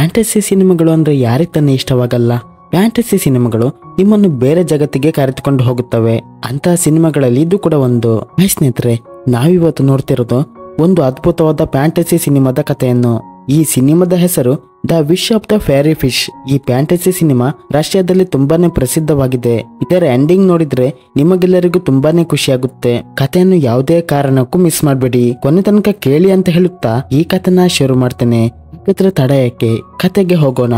fantasy ಸಿನಿಮಾಗಳು ಅಂದ್ರೆ ಯಾರಿಗೆ ತಾನೇ ಇಷ್ಟವಾಗಲ್ಲ ಫ್ಯಾಂಟಸಿ ಸಿನಿಮಾಗಳು ನಿಮ್ಮನ್ನು ಬೇರೆ ಜಗತ್ತಿಗೆ ಕರೆದುಕೊಂಡು ಹೋಗುತ್ತವೆ ಅಂತಹ ಸಿನಿಮಾಗಳಲ್ಲಿ ಇದು ಕೂಡ ಒಂದು ಹಾಯ್ ಸ್ನೇಹಿತರೆ ನಾವಿವತ್ತು ನೋಡ್ತಿರೋದು ಒಂದು ಅದ್ಭುತವಾದ ಫ್ಯಾಂಟಸಿ ಸಿನಿಮಾದ ಕಥೆಯನ್ನು ಈ ಸಿನಿಮಾದ ಹೆಸರು the wish of the fairy fish ಈ ಫ್ಯಾಂಟಸಿ ಸಿನಿಮಾ ರಷ್ಯಾದಲ್ಲಿ ತುಂಬಾನೇ ಪ್ರಸಿದ್ಧವಾಗಿದೆ ಇದರ ಎಂಡಿಂಗ್ ನೋಡಿದ್ರೆ ನಿಮಗೆಲ್ಲರಿಗೂ ತುಂಬಾನೇ ಖುಷಿಯಾಗುತ್ತೆ ಕಥೆಯನ್ನು ಯಾವುದೇ ಕಾರಣಕ್ಕೂ ಮಿಸ್ ಮಾಡಬೇಡಿ ಕೊನೆ ತನಕ ಕೇಳಿ ಅಂತ ಹೇಳುತ್ತಾ ಈ ಕಥೆನ ಶುರು ಮಾಡ್ತೇನೆ ಹಾಗಾದ್ರೆ ತಡ ಯಾಕೆ ಕತೆಗೆ ಹೋಗೋಣ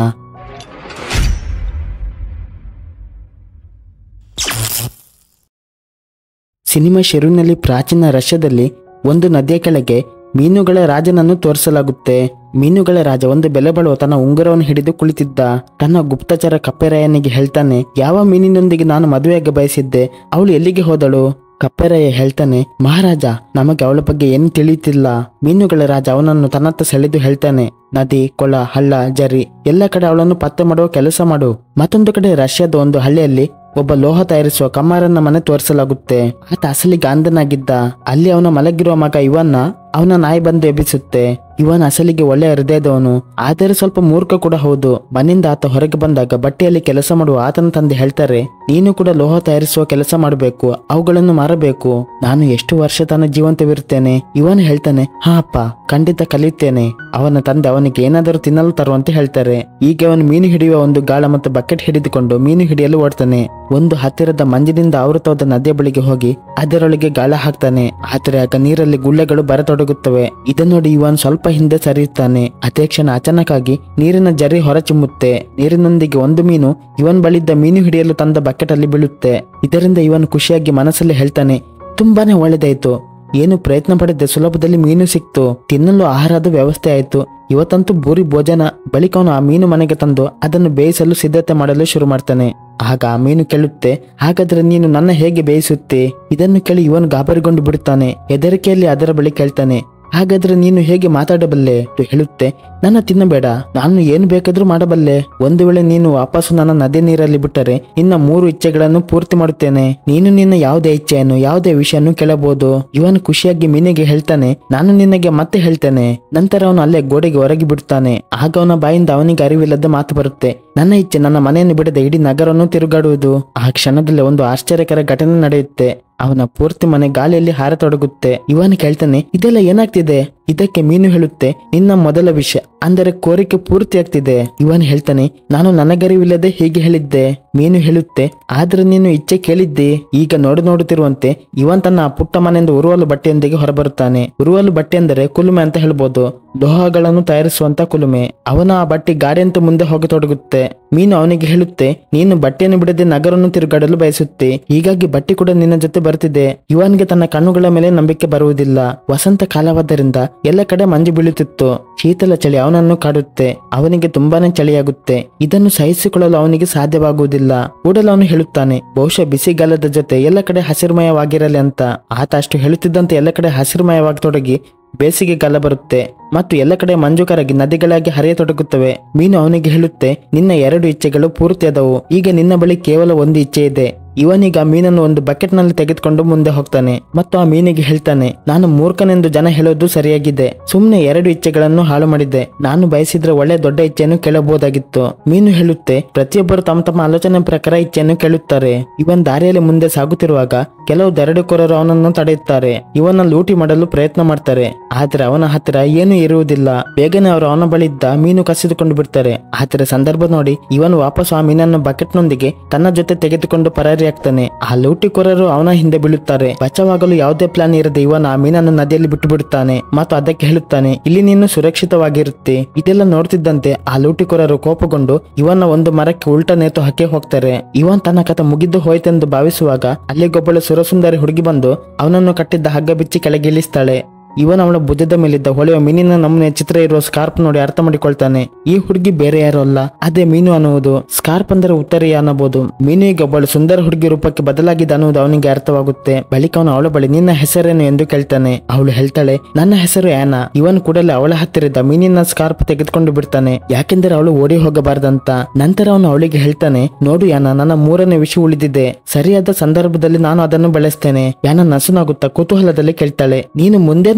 ಸಿನಿಮಾ ಶುರುವಿನಲ್ಲಿ ಪ್ರಾಚೀನ ರಷ್ಯಾದಲ್ಲಿ ಒಂದು ನದಿಯ ಕೆಳಗೆ ಮೀನುಗಳ ರಾಜನನ್ನು ತೋರಿಸಲಾಗುತ್ತೆ ಮೀನುಗಳ ರಾಜ ಒಂದು ಬೆಲೆ ಬಾಳುವ ತನ್ನ ಉಂಗುರವನ್ನು ಹಿಡಿದು ಕುಳಿತಿದ್ದ ತನ್ನ ಗುಪ್ತಚರ ಕಪ್ಪೆರಾಯನಿಗೆ ಹೇಳ್ತಾನೆ ಯಾವ ಮೀನಿನೊಂದಿಗೆ ನಾನು ಮದುವೆಯಾಗ ಬಯಸಿದ್ದೆ ಅವಳು ಎಲ್ಲಿಗೆ ಹೋದಳು ಕಪ್ಪೆರಾಯ ಹೇಳ್ತಾನೆ ಮಹಾರಾಜ ನಮಗೆ ಅವಳ ಬಗ್ಗೆ ಏನು ತಿಳಿಯುತ್ತಿಲ್ಲ ಮೀನುಗಳ ರಾಜ ಅವನನ್ನು ತನ್ನತ್ತ ಸೆಳೆದು ಹೇಳ್ತಾನೆ ನದಿ ಕೊಳ ಹಳ್ಳ ಜರಿ ಎಲ್ಲ ಕಡೆ ಅವಳನ್ನು ಪತ್ತೆ ಮಾಡುವ ಕೆಲಸ ಮಾಡು ಮತ್ತೊಂದು ಕಡೆ ರಷ್ಯಾದ ಒಂದು ಹಳ್ಳಿಯಲ್ಲಿ ಒಬ್ಬ ಲೋಹ ತಯಾರಿಸುವ ಕಮ್ಮಾರನ್ನ ಮನೆ ತೋರಿಸಲಾಗುತ್ತೆ ಆತ ಅಸಲಿಗೆ ಅಂದನಾಗಿದ್ದ ಅಲ್ಲಿ ಅವನ ಮಲಗಿರುವ ಮಗ ಇವನ್ನ ಅವನ ನಾಯಿ ಬಂದು ಎಬ್ಬಿಸುತ್ತೆ ಇವನ್ ಅಸಲಿಗೆ ಒಳ್ಳೆಯ ಹೃದಯದವನು ಆದರೆ ಸ್ವಲ್ಪ ಮೂರ್ಖ ಕೂಡ ಹೌದು ಮನೆಯಿಂದ ಆತ ಹೊರಗೆ ಬಂದಾಗ ಬಟ್ಟೆಯಲ್ಲಿ ಕೆಲಸ ಮಾಡುವ ಆತನ ತಂದೆ ಹೇಳ್ತಾರೆ ನೀನು ಕೂಡ ಲೋಹ ತಯಾರಿಸುವ ಕೆಲಸ ಮಾಡಬೇಕು ಅವುಗಳನ್ನು ಮಾರಬೇಕು ನಾನು ಎಷ್ಟು ವರ್ಷ ತನ್ನ ಜೀವಂತವಿರುತ್ತೇನೆ ಇವನು ಹೇಳ್ತಾನೆ ಹಾ ಅಪ್ಪ ಖಂಡಿತ ಕಲಿಯುತ್ತೇನೆ ಅವನ ತಂದೆ ಅವನಿಗೆ ಏನಾದರೂ ತಿನ್ನಲು ತರುವಂತೆ ಹೇಳ್ತಾರೆ ಈಗ ಅವನು ಮೀನು ಹಿಡಿಯುವ ಒಂದು ಗಾಳ ಮತ್ತು ಬಕೆಟ್ ಹಿಡಿದುಕೊಂಡು ಮೀನು ಹಿಡಿಯಲು ಓಡ್ತಾನೆ ಒಂದು ಹತ್ತಿರದ ಮಂಜಿನಿಂದ ಆವೃತವಾದ ನದಿಯ ಬಳಿಗೆ ಹೋಗಿ ಅದರೊಳಗೆ ಗಾಳ ಹಾಕ್ತಾನೆ ಆದರೆ ಆಗ ನೀರಲ್ಲಿ ಗುಳ್ಳೆಗಳು ಬರತೊಡಗುತ್ತವೆ ಇದನ್ನು ನೋಡಿ ಇವನ್ ಸ್ವಲ್ಪ ಹಿಂದೆ ಸರಿಯುತ್ತಾನೆ ಅದೇ ಕ್ಷಣ ಅಚಾನಕ್ ಆಗಿ ನೀರಿನ ಜರಿ ಹೊರಚಿಮ್ಮುತ್ತೆ ನೀರಿನೊಂದಿಗೆ ಒಂದು ಮೀನು ಇವನ್ ಬಳಿದ್ದ ಮೀನು ಹಿಡಿಯಲು ತಂದ ಬಕೆಟ್ ಅಲ್ಲಿ ಬೀಳುತ್ತೆ ಇದರಿಂದ ಇವನ್ ಖುಷಿಯಾಗಿ ಮನಸ್ಸಲ್ಲಿ ಹೇಳ್ತಾನೆ ತುಂಬಾನೇ ಒಳ್ಳೆದಾಯ್ತು ಏನು ಪ್ರಯತ್ನ ಪಡೆದೆ ಸುಲಭದಲ್ಲಿ ಮೀನು ಸಿಕ್ತು ತಿನ್ನಲು ಆಹಾರದ ವ್ಯವಸ್ಥೆ ಆಯ್ತು ಇವತ್ತಂತೂ ಬೂರಿ ಭೋಜನ ಬಳಿಕ ಅವನು ಆ ಮೀನು ಮನೆಗೆ ತಂದು ಅದನ್ನು ಬೇಯಿಸಲು ಸಿದ್ಧತೆ ಮಾಡಲು ಶುರು ಮಾಡ್ತಾನೆ ಆಗ ಆ ಮೀನು ಕೇಳುತ್ತೆ ಹಾಗಾದ್ರೆ ನೀನು ನನ್ನ ಹೇಗೆ ಬೇಯಿಸುತ್ತೆ ಇದನ್ನು ಕೇಳಿ ಇವನು ಗಾಬರಿಗೊಂಡು ಬಿಡುತ್ತಾನೆ ಹೆದರಿಕೆಯಲ್ಲಿ ಅದರ ಬಳಿ ಕೇಳ್ತಾನೆ ಹಾಗಾದ್ರೆ ನೀನು ಹೇಗೆ ಮಾತಾಡಬಲ್ಲೆ ಎಂದು ಹೇಳುತ್ತೆ ನನ್ನ ತಿನ್ನಬೇಡ ನಾನು ಏನು ಬೇಕಾದ್ರೂ ಮಾಡಬಲ್ಲೆ ಒಂದು ವೇಳೆ ನೀನು ವಾಪಸ್ಸು ನನ್ನ ನದಿ ನೀರಲ್ಲಿ ಬಿಟ್ಟರೆ ನಿನ್ನ ಮೂರು ಇಚ್ಛೆಗಳನ್ನು ಪೂರ್ತಿ ಮಾಡುತ್ತೇನೆ ನೀನು ನಿನ್ನ ಯಾವುದೇ ಇಚ್ಛೆಯನ್ನು ಯಾವುದೇ ವಿಷಯನ್ನು ಕೇಳಬಹುದು ಇವನು ಖುಷಿಯಾಗಿ ಮೀನಿಗೆ ಹೇಳ್ತಾನೆ ನಾನು ನಿನಗೆ ಮತ್ತೆ ಹೇಳ್ತೇನೆ ನಂತರ ಅವನು ಅಲ್ಲೇ ಗೋಡೆಗೆ ಹೊರಗೆ ಬಿಡುತ್ತಾನೆ ಆಗ ಅವನ ಬಾಯಿಂದ ಅವನಿಗೆ ಅರಿವಿಲ್ಲದ ಮಾತು ಬರುತ್ತೆ ನನ್ನ ಇಚ್ಛೆ ನನ್ನ ಮನೆಯನ್ನು ಬಿಡದೆ ಇಡೀ ನಗರವನ್ನು ತಿರುಗಾಡುವುದು ಆ ಕ್ಷಣದಲ್ಲಿ ಒಂದು ಆಶ್ಚರ್ಯಕರ ಘಟನೆ ನಡೆಯುತ್ತೆ ಅವನ ಪೂರ್ತಿ ಮನೆ ಗಾಳಿಯಲ್ಲಿ ಹಾರತೊಡಗುತ್ತೆ ಇವನು ಕೇಳ್ತಾನೆ ಇದೆಲ್ಲ ಏನಾಗ್ತಿದೆ ಇದಕ್ಕೆ ಮೀನು ಹೇಳುತ್ತೆ ನಿನ್ನ ಮೊದಲ ವಿಷಯ ಅಂದರೆ ಕೋರಿಕೆ ಪೂರ್ತಿಯಾಗ್ತಿದೆ ಇವನು ಹೇಳ್ತಾನೆ ನಾನು ನನಗರಿವಿಲ್ಲದೆ ಹೀಗೆ ಹೇಳಿದ್ದೆ ಮೀನು ಹೇಳುತ್ತೆ ಆದ್ರೆ ನೀನು ಇಚ್ಛೆ ಕೇಳಿದ್ದೆ ಈಗ ನೋಡು ನೋಡುತ್ತಿರುವಂತೆ ಇವನ್ ತನ್ನ ಪುಟ್ಟ ಮನೆಯಿಂದ ಉರುವಲು ಬಟ್ಟೆಯೊಂದಿಗೆ ಹೊರಬರುತ್ತಾನೆ ಉರುವಲು ಬಟ್ಟೆ ಅಂದರೆ ಕುಲುಮೆ ಅಂತ ಹೇಳ್ಬೋದು ಲೋಹಗಳನ್ನು ತಯಾರಿಸುವಂತ ಕುಲುಮೆ ಅವನ ಆ ಬಟ್ಟೆ ಗಾಡಿಯಂತೆ ಮುಂದೆ ಹೋಗತೊಡಗುತ್ತೆ ಮೀನು ಅವನಿಗೆ ಹೇಳುತ್ತೆ ನೀನು ಬಟ್ಟೆಯನ್ನು ಬಿಡದೆ ನಗರವನ್ನು ತಿರುಗಾಡಲು ಬಯಸುತ್ತೆ ಹೀಗಾಗಿ ಬಟ್ಟೆ ಕೂಡ ನಿನ್ನ ಜೊತೆ ಬರ್ತಿದೆ ಇವನ್ಗೆ ತನ್ನ ಕಣ್ಣುಗಳ ಮೇಲೆ ನಂಬಿಕೆ ಬರುವುದಿಲ್ಲ ವಸಂತ ಕಾಲವಾದ್ದರಿಂದ ಎಲ್ಲ ಕಡೆ ಮಂಜು ಬೀಳುತ್ತಿತ್ತು ಶೀತಲ ಚಳಿ ಅವನನ್ನು ಕಾಡುತ್ತೆ ಅವನಿಗೆ ತುಂಬಾನೇ ಚಳಿಯಾಗುತ್ತೆ ಇದನ್ನು ಸಹಿಸಿಕೊಳ್ಳಲು ಅವನಿಗೆ ಸಾಧ್ಯವಾಗುವುದಿಲ್ಲ ಕೂಡಲೇ ಅವನು ಹೇಳುತ್ತಾನೆ ಬಹುಶಃ ಬಿಸಿಗಾಲದ ಜೊತೆ ಎಲ್ಲ ಕಡೆ ಹಸಿರುಮಯವಾಗಿರಲಿ ಅಂತ ಆತ ಅಷ್ಟು ಹೇಳುತ್ತಿದ್ದಂತೆ ಎಲ್ಲ ಕಡೆ ಹಸಿರುಮಯವಾಗತೊಡಗಿ ಬೇಸಿಗೆ ಕಾಲ ಬರುತ್ತೆ ಮತ್ತು ಎಲ್ಲ ಕಡೆ ಮಂಜು ಕರಗಿ ನದಿಗಳಾಗಿ ಹರಿಯತೊಡಗುತ್ತವೆ ಮೀನು ಅವನಿಗೆ ಹೇಳುತ್ತೆ ನಿನ್ನ ಎರಡು ಇಚ್ಛೆಗಳು ಪೂರ್ತಿಯಾದವು ಈಗ ನಿನ್ನ ಬಳಿ ಕೇವಲ ಒಂದು ಇಚ್ಛೆ ಇದೆ ಇವನೀಗ ಮೀನನ್ನು ಒಂದು ಬಕೆಟ್ ನಲ್ಲಿ ತೆಗೆದುಕೊಂಡು ಮುಂದೆ ಹೋಗ್ತಾನೆ ಮತ್ತು ಆ ಮೀನಿಗೆ ಹೇಳ್ತಾನೆ ನಾನು ಮೂರ್ಖನೆಂದು ಜನ ಹೇಳೋದು ಸರಿಯಾಗಿದೆ ಸುಮ್ಮನೆ ಎರಡು ಇಚ್ಛೆಗಳನ್ನು ಹಾಳು ಮಾಡಿದ್ದೆ ನಾನು ಬಯಸಿದ್ರೆ ಒಳ್ಳೆ ದೊಡ್ಡ ಇಚ್ಛೆಯನ್ನು ಕೇಳಬಹುದಾಗಿತ್ತು ಮೀನು ಹೇಳುತ್ತೆ ಪ್ರತಿಯೊಬ್ಬರು ತಮ್ಮ ತಮ್ಮ ಆಲೋಚನೆ ಪ್ರಕಾರ ಇಚ್ಛೆಯನ್ನು ಕೇಳುತ್ತಾರೆ ಇವನ್ ದಾರಿಯಲ್ಲಿ ಮುಂದೆ ಸಾಗುತ್ತಿರುವಾಗ ಕೆಲವು ದರಡುಕೋರರು ಅವನನ್ನು ತಡೆಯುತ್ತಾರೆ ಇವನ ಲೂಟಿ ಮಾಡಲು ಪ್ರಯತ್ನ ಮಾಡ್ತಾರೆ ಆದ್ರೆ ಅವನ ಹತ್ತಿರ ಏನೂ ಇರುವುದಿಲ್ಲ ಬೇಗನೆ ಅವರು ಅವನ ಬಳಿ ಇದ್ದ ಮೀನು ಕಸಿದುಕೊಂಡು ಬಿಡ್ತಾರೆ ಆದ್ರೆ ಸಂದರ್ಭ ನೋಡಿ ಇವನು ವಾಪಸ್ ಆ ಮೀನನ್ನು ಬಕೆಟ್ನೊಂದಿಗೆ ತನ್ನ ಜೊತೆ ತೆಗೆದುಕೊಂಡು ಪರಾರಿಯಾಗ್ತಾನೆ ಆ ಲೂಟಿಕೋರರು ಅವನ ಹಿಂದೆ ಬೀಳುತ್ತಾರೆ ಬಚಾವಾಗಲು ಯಾವುದೇ ಪ್ಲಾನ್ ಇರದೆ ಇವನ ಆ ಮೀನನ್ನು ನದಿಯಲ್ಲಿ ಬಿಟ್ಟು ಬಿಡುತ್ತಾನೆ ಮತ್ತು ಅದಕ್ಕೆ ಹೇಳುತ್ತಾನೆ ಇಲ್ಲಿ ನೀನು ಸುರಕ್ಷಿತವಾಗಿರುತ್ತೆ ಇದೆಲ್ಲ ನೋಡ್ತಿದ್ದಂತೆ ಆ ಲೂಟಿಕೋರರು ಕೋಪಗೊಂಡು ಇವನ ಒಂದು ಮರಕ್ಕೆ ಉಲ್ಟಾ ನೇತು ಹಾಕಿ ಹೋಗ್ತಾರೆ ಇವನ್ ತನ್ನ ಕಥೆ ಮುಗಿದು ಹೋಯ್ತೆಂದು ಭಾವಿಸುವಾಗ ಅಲ್ಲಿಗೊಬ್ಬಳು ಸುರಸುಂದರಿ ಹುಡುಗಿ ಬಂದು ಅವನನ್ನು ಕಟ್ಟಿದ್ದ ಹಗ್ಗ ಬಿಚ್ಚಿ ಕೆಳಗೆ ಇಳಿಸ್ತಾಳೆ ಇವನ್ ಅವಳ ಭುಜದ ಮೇಲಿದ್ದ ಹೊಳೆಯುವ ಮೀನಿನ ನಮೂನೆ ಚಿತ್ರ ಇರುವ ಸ್ಕಾರ್ಪ್ ನೋಡಿ ಅರ್ಥ ಮಾಡಿಕೊಳ್ತಾನೆ ಈ ಹುಡುಗಿ ಬೇರೆ ಯಾರು ಅಲ್ಲ ಅದೇ ಮೀನು ಅನ್ನುವುದು ಸ್ಕಾರ್ಪ್ ಅಂದರೆ ಉತ್ತರೀಯ ಅನ್ನಬಹುದು ಮೀನು ಈಗ ಒಬ್ಬಳು ಸುಂದರ ಹುಡುಗಿ ರೂಪಕ್ಕೆ ಬದಲಾಗಿದೆ ಅನ್ನುವುದು ಅವನಿಗೆ ಅರ್ಥವಾಗುತ್ತೆ ಬಳಿಕ ಅವನು ಅವಳ ಬಳಿ ನಿನ್ನ ಹೆಸರೇನು ಎಂದು ಕೇಳ್ತಾನೆ ಅವಳು ಹೇಳ್ತಾಳೆ ನನ್ನ ಹೆಸರು ಆನಾ ಇವನ್ ಕೂಡಲೇ ಅವಳ ಹತ್ತಿರದ ಮೀನಿನ ಸ್ಕಾರ್ಪ್ ತೆಗೆದುಕೊಂಡು ಬಿಡ್ತಾನೆ ಯಾಕೆಂದರೆ ಅವಳು ಓಡಿ ಹೋಗಬಾರ್ದಂತ ನಂತರ ಅವನು ಅವಳಿಗೆ ಹೇಳ್ತಾನೆ ನೋಡು ಯಾನ ನನ್ನ ಮೂರನೇ ವಿಷಯ ಉಳಿದಿದೆ ಸರಿಯಾದ ಸಂದರ್ಭದಲ್ಲಿ ನಾನು ಅದನ್ನು ಬೆಳೆಸ್ತೇನೆ ಯಾನ ನಸುನಾಗುತ್ತಾ ಕುತೂಹಲದಲ್ಲಿ ಕೇಳ್ತಾಳೆ ನೀನು ಮುಂದೇನು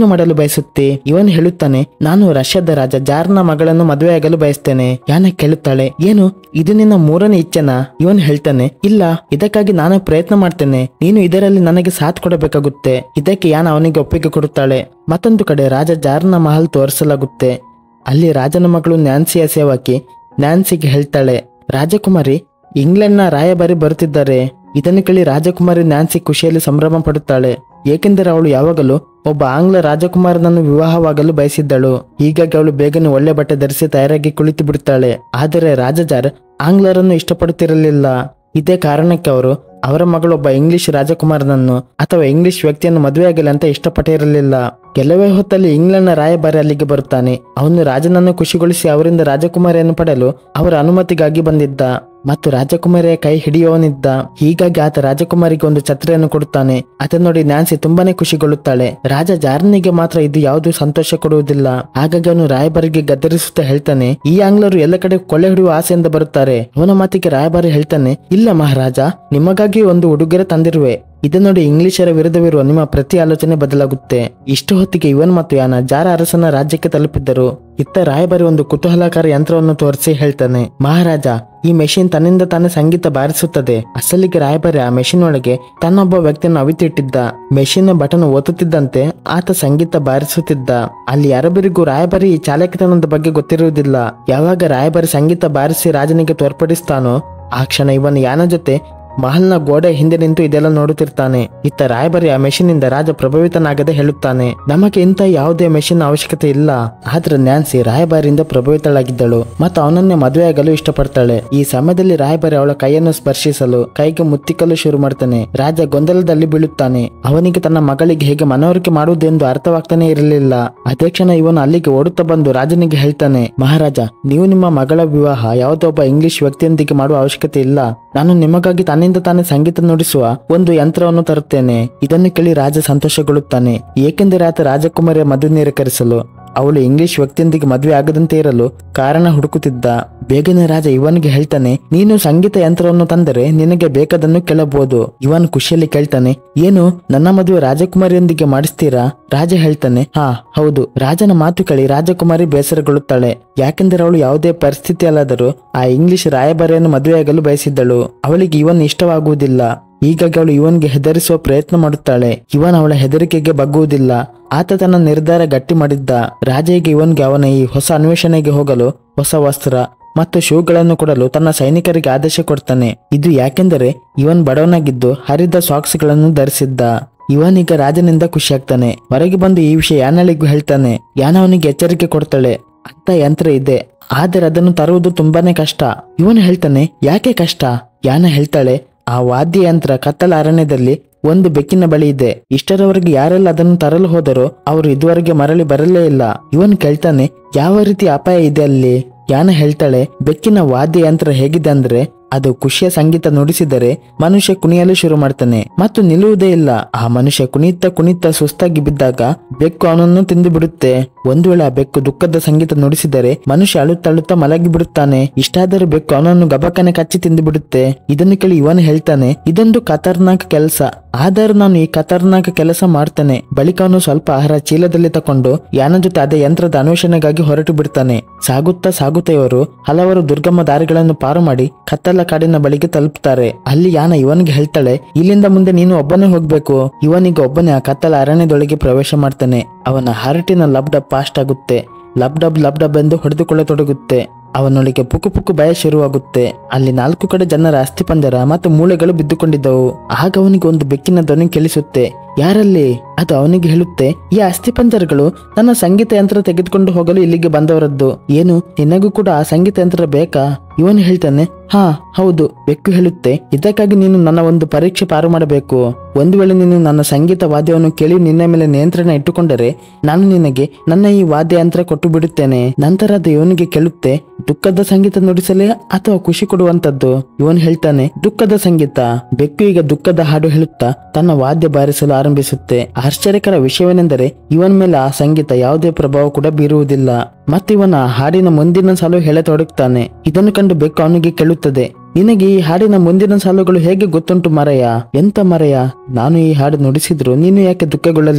ಮಾಡಲು ಬಯಸುತ್ತೆ ಇವನ್ ಹೇಳುತ್ತಾನೆ ನಾನು ರಷ್ಯಾದ ರಾಜ ಜಾರ್ನ ಮಗಳನ್ನು ಮದುವೆಯಾಗಲು ಬಯಸ್ತೇನೆ ಯಾನ ಕೇಳುತ್ತಾಳೆ ಏನು ಇದು ನಿನ್ನ ಮೂರನೇ ಇಚ್ಛೆನಾ ಇವನ್ ಹೇಳ್ತಾನೆ ಇಲ್ಲ ಇದಕ್ಕಾಗಿ ನಾನೇ ಪ್ರಯತ್ನ ಮಾಡ್ತೇನೆ ನೀನು ಇದರಲ್ಲಿ ನನಗೆ ಸಾಥ್ ಕೊಡಬೇಕಾಗುತ್ತೆ ಇದಕ್ಕೆ ಯಾನ ಅವನಿಗೆ ಒಪ್ಪಿಗೆ ಕೊಡುತ್ತಾಳೆ ಮತ್ತೊಂದು ಕಡೆ ರಾಜ ಜಾರ್ನ ಮಹಲ್ ತೋರಿಸಲಾಗುತ್ತೆ ಅಲ್ಲಿ ರಾಜನ ಮಗಳು ನ್ಯಾನ್ಸಿಯ ಸೇವಕಿ ನ್ಯಾನ್ಸಿಗೆ ಹೇಳ್ತಾಳೆ ರಾಜಕುಮಾರಿ ಇಂಗ್ಲೆಂಡ್ನ ರಾಯಭಾರಿ ಬರುತ್ತಿದ್ದಾರೆ ಇದನ್ನು ಕೇಳಿ ರಾಜಕುಮಾರಿ ನ್ಯಾನ್ಸಿ ಖುಷಿಯಲ್ಲಿ ಸಂಭ್ರಮ ಪಡುತ್ತಾಳೆ ಏಕೆಂದರೆ ಅವಳು ಯಾವಾಗಲೂ ಒಬ್ಬ ಆಂಗ್ಲ ರಾಜಕುಮಾರನನ್ನು ವಿವಾಹವಾಗಲು ಬಯಸಿದ್ದಳು ಹೀಗಾಗಿ ಅವಳು ಬೇಗನೆ ಒಳ್ಳೆ ಬಟ್ಟೆ ಧರಿಸಿ ತಯಾರಾಗಿ ಕುಳಿತು ಬಿಡುತ್ತಾಳೆ ಆದರೆ ರಾಜಜಾರ್ ಆಂಗ್ಲರನ್ನು ಇಷ್ಟಪಡುತ್ತಿರಲಿಲ್ಲ ಇದೇ ಕಾರಣಕ್ಕೆ ಅವರು ಅವರ ಮಗಳು ಒಬ್ಬ ಇಂಗ್ಲಿಷ್ ರಾಜಕುಮಾರನನ್ನು ಅಥವಾ ಇಂಗ್ಲಿಷ್ ವ್ಯಕ್ತಿಯನ್ನು ಮದುವೆಯಾಗಲಿ ಅಂತ ಇಷ್ಟಪಟ್ಟಿರಲಿಲ್ಲ ಕೆಲವೇ ಹೊತ್ತಲ್ಲಿ ಇಂಗ್ಲೆಂಡ್ನ ರಾಯಭಾರಿ ಅಲ್ಲಿಗೆ ಬರುತ್ತಾನೆ ಅವನು ರಾಜನನ್ನು ಖುಷಿಗೊಳಿಸಿ ಅವರಿಂದ ರಾಜಕುಮಾರಿಯನ್ನು ಪಡೆಯಲು ಅವರ ಅನುಮತಿಗಾಗಿ ಬಂದಿದ್ದ ಮತ್ತು ರಾಜಕುಮಾರಿಯ ಕೈ ಹಿಡಿಯುವವನಿದ್ದ ಹೀಗಾಗಿ ಆತ ರಾಜಕುಮಾರಿಗೆ ಒಂದು ಛತ್ರಿಯನ್ನು ಕೊಡುತ್ತಾನೆ ಅದನ್ನು ನೋಡಿ ನ್ಯಾನ್ಸಿ ತುಂಬಾನೇ ಖುಷಿಗೊಳ್ಳುತ್ತಾಳೆ ರಾಜ ಜಾರ್ನಿಗೆ ಮಾತ್ರ ಇದು ಯಾವುದು ಸಂತೋಷ ಕೊಡುವುದಿಲ್ಲ ಹಾಗಾಗಿ ಅವನು ರಾಯಭಾರಿಗೆ ಗದ್ದರಿಸುತ್ತಾ ಹೇಳ್ತಾನೆ ಈ ಆಂಗ್ಲರು ಎಲ್ಲ ಕಡೆ ಕೊಳ್ಳೆ ಹಿಡಿಯುವ ಆಸೆಯಿಂದ ಬರುತ್ತಾರೆ ಅವನ ಮಾತಿಗೆ ರಾಯಭಾರಿ ಹೇಳ್ತಾನೆ ಇಲ್ಲ ಮಹಾರಾಜ ನಿಮಗಾಗಿ ಒಂದು ಉಡುಗೊರೆ ತಂದಿರುವೆ ಇದನ್ನು ನೋಡಿ ಇಂಗ್ಲಿಷರ ವಿರುದ್ಧವಿರುವ ನಿಮ್ಮ ಪ್ರತಿ ಆಲೋಚನೆ ಬದಲಾಗುತ್ತೆ ಇಷ್ಟು ಹೊತ್ತಿಗೆ ಇವನ್ ಮತ್ತು ಯಾನ ಜಾರ ಅರಸನ ರಾಜ್ಯಕ್ಕೆ ತಲುಪಿದ್ದರು ಇತ್ತ ರಾಯಭಾರಿ ಒಂದು ಕುತೂಹಲಕಾರಿ ಯಂತ್ರವನ್ನು ತೋರಿಸಿ ಹೇಳ್ತಾನೆ ಮಹಾರಾಜ ಈ ಮೆಷಿನ್ ತನ್ನಿಂದ ತಾನೇ ಸಂಗೀತ ಬಾರಿಸುತ್ತದೆ ಅಸಲಿಗೆ ರಾಯಭಾರಿ ಆ ಮೆಷಿನ್ ಒಳಗೆ ತನ್ನೊಬ್ಬ ವ್ಯಕ್ತಿಯನ್ನು ಅವಿತಿಟ್ಟಿದ್ದ ಮೆಷಿನ್ ಬಟನ್ ಒತ್ತುತ್ತಿದ್ದಂತೆ ಆತ ಸಂಗೀತ ಬಾರಿಸುತ್ತಿದ್ದ ಅಲ್ಲಿ ಯಾರೊಬ್ಬರಿಗೂ ರಾಯಭಾರಿ ಈ ಚಾಲಕತನದ ಬಗ್ಗೆ ಗೊತ್ತಿರುವುದಿಲ್ಲ ಯಾವಾಗ ರಾಯಭಾರಿ ಸಂಗೀತ ಬಾರಿಸಿ ರಾಜನಿಗೆ ತೋರ್ಪಡಿಸ್ತಾನೋ ಆ ಕ್ಷಣ ಇವನ್ ಯಾನ ಜೊತೆ ಮಹಲ್ನ ಗೋಡೆ ಹಿಂದೆ ನಿಂತು ಇದೆಲ್ಲ ನೋಡುತ್ತಿರ್ತಾನೆ ಇತ್ತ ರಾಯಭಾರಿ ಆ ಮೆಷಿನಿಂದ ರಾಜ ಪ್ರಭಾವಿತನಾಗದೆ ಹೇಳುತ್ತಾನೆ ನಮಗೆ ಇಂಥ ಯಾವುದೇ ಮೆಷಿನ್ ಅವಶ್ಯಕತೆ ಇಲ್ಲ ಆದ್ರೆ ನ್ಯಾನ್ಸಿ ರಾಯಭಾರಿಯಿಂದ ಪ್ರಭಾವಿತಳಾಗಿದ್ದಳು ಮತ್ತು ಅವನನ್ನೇ ಮದುವೆಯಾಗಲು ಇಷ್ಟಪಡ್ತಾಳೆ ಈ ಸಮಯದಲ್ಲಿ ರಾಯಭಾರಿ ಅವಳ ಕೈಯನ್ನು ಸ್ಪರ್ಶಿಸಲು ಕೈಗೆ ಮುತ್ತಿಕ್ಕಲು ಶುರು ಮಾಡ್ತಾನೆ ರಾಜ ಗೊಂದಲದಲ್ಲಿ ಬೀಳುತ್ತಾನೆ ಅವನಿಗೆ ತನ್ನ ಮಗಳಿಗೆ ಹೇಗೆ ಮನವರಿಕೆ ಮಾಡುವುದೆಂದು ಅರ್ಥವಾಗ್ತಾನೆ ಇರಲಿಲ್ಲ ಅದೇ ಕ್ಷಣ ಇವನು ಅಲ್ಲಿಗೆ ಓಡುತ್ತಾ ಬಂದು ರಾಜನಿಗೆ ಹೇಳ್ತಾನೆ ಮಹಾರಾಜ ನೀವು ನಿಮ್ಮ ಮಗಳ ವಿವಾಹ ಯಾವುದೋ ಒಬ್ಬ ಇಂಗ್ಲಿಷ್ ವ್ಯಕ್ತಿಯೊಂದಿಗೆ ಮಾಡುವ ಅವಶ್ಯಕತೆ ಇಲ್ಲ ನಾನು ನಿಮಗಾಗಿ ತನ್ನಿಂದ ತಾನೇ ಸಂಗೀತ ನುಡಿಸುವ ಒಂದು ಯಂತ್ರವನ್ನು ತರುತ್ತೇನೆ ಇದನ್ನು ಕೇಳಿ ರಾಜ ಸಂತೋಷಗೊಳ್ಳುತ್ತಾನೆ ಏಕೆಂದರೆ ಆತ ರಾಜಕುಮಾರಿಯ ಮದುವೆ ನಿರಾಕರಿಸಲು ಅವಳು ಇಂಗ್ಲಿಷ್ ವ್ಯಕ್ತಿಯೊಂದಿಗೆ ಮದುವೆ ಆಗದಂತೆ ಇರಲು ಕಾರಣ ಹುಡುಕುತ್ತಿದ್ದ ಬೇಗನೆ ರಾಜ ಇವನಿಗೆ ಹೇಳ್ತಾನೆ ನೀನು ಸಂಗೀತ ಯಂತ್ರವನ್ನು ತಂದರೆ ನಿನಗೆ ಬೇಕಾದನ್ನು ಕೇಳಬಹುದು ಇವನ್ ಖುಷಿಯಲ್ಲಿ ಕೇಳ್ತಾನೆ ಏನು ನನ್ನ ಮದುವೆ ರಾಜಕುಮಾರಿಯೊಂದಿಗೆ ಮಾಡಿಸ್ತೀರಾ ರಾಜ ಹೇಳ್ತಾನೆ ಹಾ ಹೌದು ರಾಜನ ಮಾತು ಕೇಳಿ ರಾಜಕುಮಾರಿ ಬೇಸರಗೊಳ್ಳುತ್ತಾಳೆ ಯಾಕೆಂದರೆ ಅವಳು ಯಾವುದೇ ಪರಿಸ್ಥಿತಿಯಲ್ಲಾದರೂ ಆ ಇಂಗ್ಲಿಷ್ ರಾಯಭಾರಿಯನ್ನು ಮದುವೆಯಾಗಲು ಬಯಸಿದ್ದಳು ಅವಳಿಗೆ ಇವನ್ ಇಷ್ಟವಾಗುವುದಿಲ್ಲ ಹೀಗಾಗಿ ಅವಳು ಇವನ್ಗೆ ಹೆದರಿಸುವ ಪ್ರಯತ್ನ ಮಾಡುತ್ತಾಳೆ ಇವನ್ ಅವಳ ಹೆದರಿಕೆಗೆ ಬಗ್ಗುವುದಿಲ್ಲ ಆತ ತನ್ನ ನಿರ್ಧಾರ ಗಟ್ಟಿ ಮಾಡಿದ್ದ ರಾಜ ಈಗ ಇವನ್ಗೆ ಅವನ ಈ ಹೊಸ ಅನ್ವೇಷಣೆಗೆ ಹೋಗಲು ಹೊಸ ವಸ್ತ್ರ ಮತ್ತು ಶೂಗಳನ್ನು ಕೊಡಲು ತನ್ನ ಸೈನಿಕರಿಗೆ ಆದೇಶ ಕೊಡ್ತಾನೆ ಇದು ಯಾಕೆಂದರೆ ಇವನ್ ಬಡವನಾಗಿದ್ದು ಹರಿದ ಸಾಕ್ಸ್ಗಳನ್ನು ಧರಿಸಿದ್ದ ಇವನೀಗ ರಾಜನಿಂದ ಖುಷಿಯಾಗ್ತಾನೆ ಹೊರಗೆ ಬಂದು ಈ ವಿಷಯ ಯಾನಳಿಗೂ ಹೇಳ್ತಾನೆ ಯಾನ ಅವನಿಗೆ ಎಚ್ಚರಿಕೆ ಕೊಡ್ತಾಳೆ ಅಂತ ಯಂತ್ರ ಇದೆ ಆದರೆ ಅದನ್ನು ತರುವುದು ತುಂಬಾನೇ ಕಷ್ಟ ಇವನು ಹೇಳ್ತಾನೆ ಯಾಕೆ ಕಷ್ಟ ಯಾನ ಹೇಳ್ತಾಳೆ ಆ ವಾದ್ಯ ಯಂತ್ರ ಕತ್ತಲ ಅರಣ್ಯದಲ್ಲಿ ಒಂದು ಬೆಕ್ಕಿನ ಬಳಿ ಇದೆ ಇಷ್ಟರವರೆಗೆ ಯಾರೆಲ್ಲ ಅದನ್ನು ತರಲು ಹೋದರೋ ಅವರು ಇದುವರೆಗೆ ಮರಳಿ ಬರಲೇ ಇಲ್ಲ ಇವನ್ ಕೇಳ್ತಾನೆ ಯಾವ ರೀತಿ ಅಪಾಯ ಇದೆ ಅಲ್ಲಿ ಯಾನ ಹೇಳ್ತಾಳೆ ಬೆಕ್ಕಿನ ವಾದ್ಯ ಯಂತ್ರ ಹೇಗಿದೆ ಅಂದ್ರೆ ಅದು ಖುಷಿಯ ಸಂಗೀತ ನುಡಿಸಿದರೆ ಮನುಷ್ಯ ಕುಣಿಯಲು ಶುರು ಮಾಡ್ತಾನೆ ಮತ್ತು ನಿಲ್ಲುವುದೇ ಇಲ್ಲ ಆ ಮನುಷ್ಯ ಕುಣಿತ ಕುಣಿತ ಸುಸ್ತಾಗಿ ಬಿದ್ದಾಗ ಬೆಕ್ಕು ಅವನನ್ನು ತಿಂದು ಬಿಡುತ್ತೆ ಒಂದು ವೇಳೆ ಆ ಬೆಕ್ಕು ದುಃಖದ ಸಂಗೀತ ನುಡಿಸಿದರೆ ಮನುಷ್ಯ ಅಳುತ್ತಳುತ್ತಾ ಮಲಗಿ ಬಿಡುತ್ತಾನೆ ಇಷ್ಟಾದರೂ ಬೆಕ್ಕು ಅವನನ್ನು ಗಬಕ್ಕನೆ ಕಚ್ಚಿ ತಿಂದು ಬಿಡುತ್ತೆ ಇದನ್ನು ಕೇಳಿ ಇವನು ಹೇಳ್ತಾನೆ ಇದೊಂದು ಖತರ್ನಾಕ್ ಕೆಲಸ ಆದರೂ ನಾನು ಈ ಖತರ್ನಾಕ್ ಕೆಲಸ ಮಾಡ್ತೇನೆ ಬಳಿಕ ಅವನು ಸ್ವಲ್ಪ ಆಹಾರ ಚೀಲದಲ್ಲಿ ತಕೊಂಡು ಯಾನ ಜೊತೆ ಅದೇ ಯಂತ್ರದ ಅನ್ವೇಷಣೆಗಾಗಿ ಹೊರಟು ಬಿಡ್ತಾನೆ ಸಾಗುತ್ತಾ ಸಾಗುತ್ತಾ ಇವರು ಹಲವಾರು ದುರ್ಗಮ ದಾರಿಗಳನ್ನು ಪಾರು ಮಾಡಿ ಕತ್ತಲ ಕಾಡಿನ ಬಳಿಗೆ ತಲುಪ್ತಾರೆ ಅಲ್ಲಿ ಯಾನ ಇವನಿಗೆ ಹೇಳ್ತಾಳೆ ಇಲ್ಲಿಂದ ಮುಂದೆ ನೀನು ಒಬ್ಬನೇ ಹೋಗ್ಬೇಕು ಇವನಿಗೆ ಒಬ್ಬನೇ ಆ ಕತ್ತಲ ಅರಣ್ಯದೊಳಗೆ ಪ್ರವೇಶ ಮಾಡ್ತಾನೆ ಅವನ ಹರಟಿನ ಲಬ್ಡ ಪಾಸ್ಟ್ ಆಗುತ್ತೆ ಲಬ್ಡಬ್ ಲಬ್ಡಬ್ ಎಂದು ಹೊಡೆದುಕೊಳ್ಳತೊಡಗುತ್ತೆ ಅವನೊಳಗೆ ಪುಕು ಪುಕು ಭಯ ಶುರುವಾಗುತ್ತೆ ಅಲ್ಲಿ ನಾಲ್ಕು ಕಡೆ ಜನರ ಅಸ್ಥಿಪಂಜರ ಮತ್ತು ಮೂಳೆಗಳು ಬಿದ್ದುಕೊಂಡಿದ್ದವು ಆಗ ಅವನಿಗೆ ಒಂದು ಬೆಕ್ಕಿನ ಧ್ವನಿ ಕೇಳಿಸುತ್ತೆ ಯಾರಲ್ಲಿ ಅದು ಅವನಿಗೆ ಹೇಳುತ್ತೆ ಈ ಅಸ್ಥಿಪಂಜರಗಳು ನನ್ನ ಸಂಗೀತ ಯಂತ್ರ ತೆಗೆದುಕೊಂಡು ಹೋಗಲು ಇಲ್ಲಿಗೆ ಬಂದವರದ್ದು ಏನು ನಿನಗೂ ಕೂಡ ಆ ಸಂಗೀತ ಯಂತ್ರ ಬೇಕಾ ಇವನು ಹೇಳ್ತಾನೆ ಹಾ ಹೌದು ಬೆಕ್ಕು ಹೇಳುತ್ತೆ ಇದಕ್ಕಾಗಿ ನೀನು ನನ್ನ ಒಂದು ಪರೀಕ್ಷೆ ಪಾರು ಮಾಡಬೇಕು ಒಂದು ವೇಳೆ ನೀನು ನನ್ನ ಸಂಗೀತ ವಾದ್ಯವನ್ನು ಕೇಳಿ ನಿನ್ನ ಮೇಲೆ ನಿಯಂತ್ರಣ ಇಟ್ಟುಕೊಂಡರೆ ನಾನು ನಿನಗೆ ನನ್ನ ಈ ವಾದ್ಯ ಯಂತ್ರ ಕೊಟ್ಟು ಬಿಡುತ್ತೇನೆ ನಂತರ ಅದು ಇವನಿಗೆ ಕೇಳುತ್ತೆ ದುಃಖದ ಸಂಗೀತ ನುಡಿಸಲೇ ಅಥವಾ ಖುಷಿ ಕೊಡುವಂತದ್ದು ಇವನು ಹೇಳ್ತಾನೆ ದುಃಖದ ಸಂಗೀತ ಬೆಕ್ಕು ಈಗ ದುಃಖದ ಹಾಡು ಹೇಳುತ್ತಾ ತನ್ನ ವಾದ್ಯ ಬಾರಿಸಲು ಆರಂಭಿಸುತ್ತೆ ಆಶ್ಚರ್ಯಕರ ವಿಷಯವೇನೆಂದರೆ ಇವನ ಮೇಲೆ ಆ ಸಂಗೀತ ಯಾವುದೇ ಪ್ರಭಾವ ಕೂಡ ಬೀರುವುದಿಲ್ಲ ಮತ್ತಿವನ ಹಾಡಿನ ಮುಂದಿನ ಸಾಲು ಹೇಳತೊಡಗುತ್ತಾನೆ ಇದನ್ನು ಕಂಡು ಬೆಕ್ಕು ಅವನಿಗೆ ಕೇಳುತ್ತದೆ ನಿನಗೆ ಈ ಹಾಡಿನ ಮುಂದಿನ ಸಾಲುಗಳು ಹೇಗೆ ಗೊತ್ತುಂಟು ಮರಯ ಎಂತ ಮರಯ ನಾನು ಈ ಹಾಡು ನುಡಿಸಿದ್ರು ನೀನು ಯಾಕೆ ದುಃಖಗೊಳ್ಳಲಿಲ್ಲ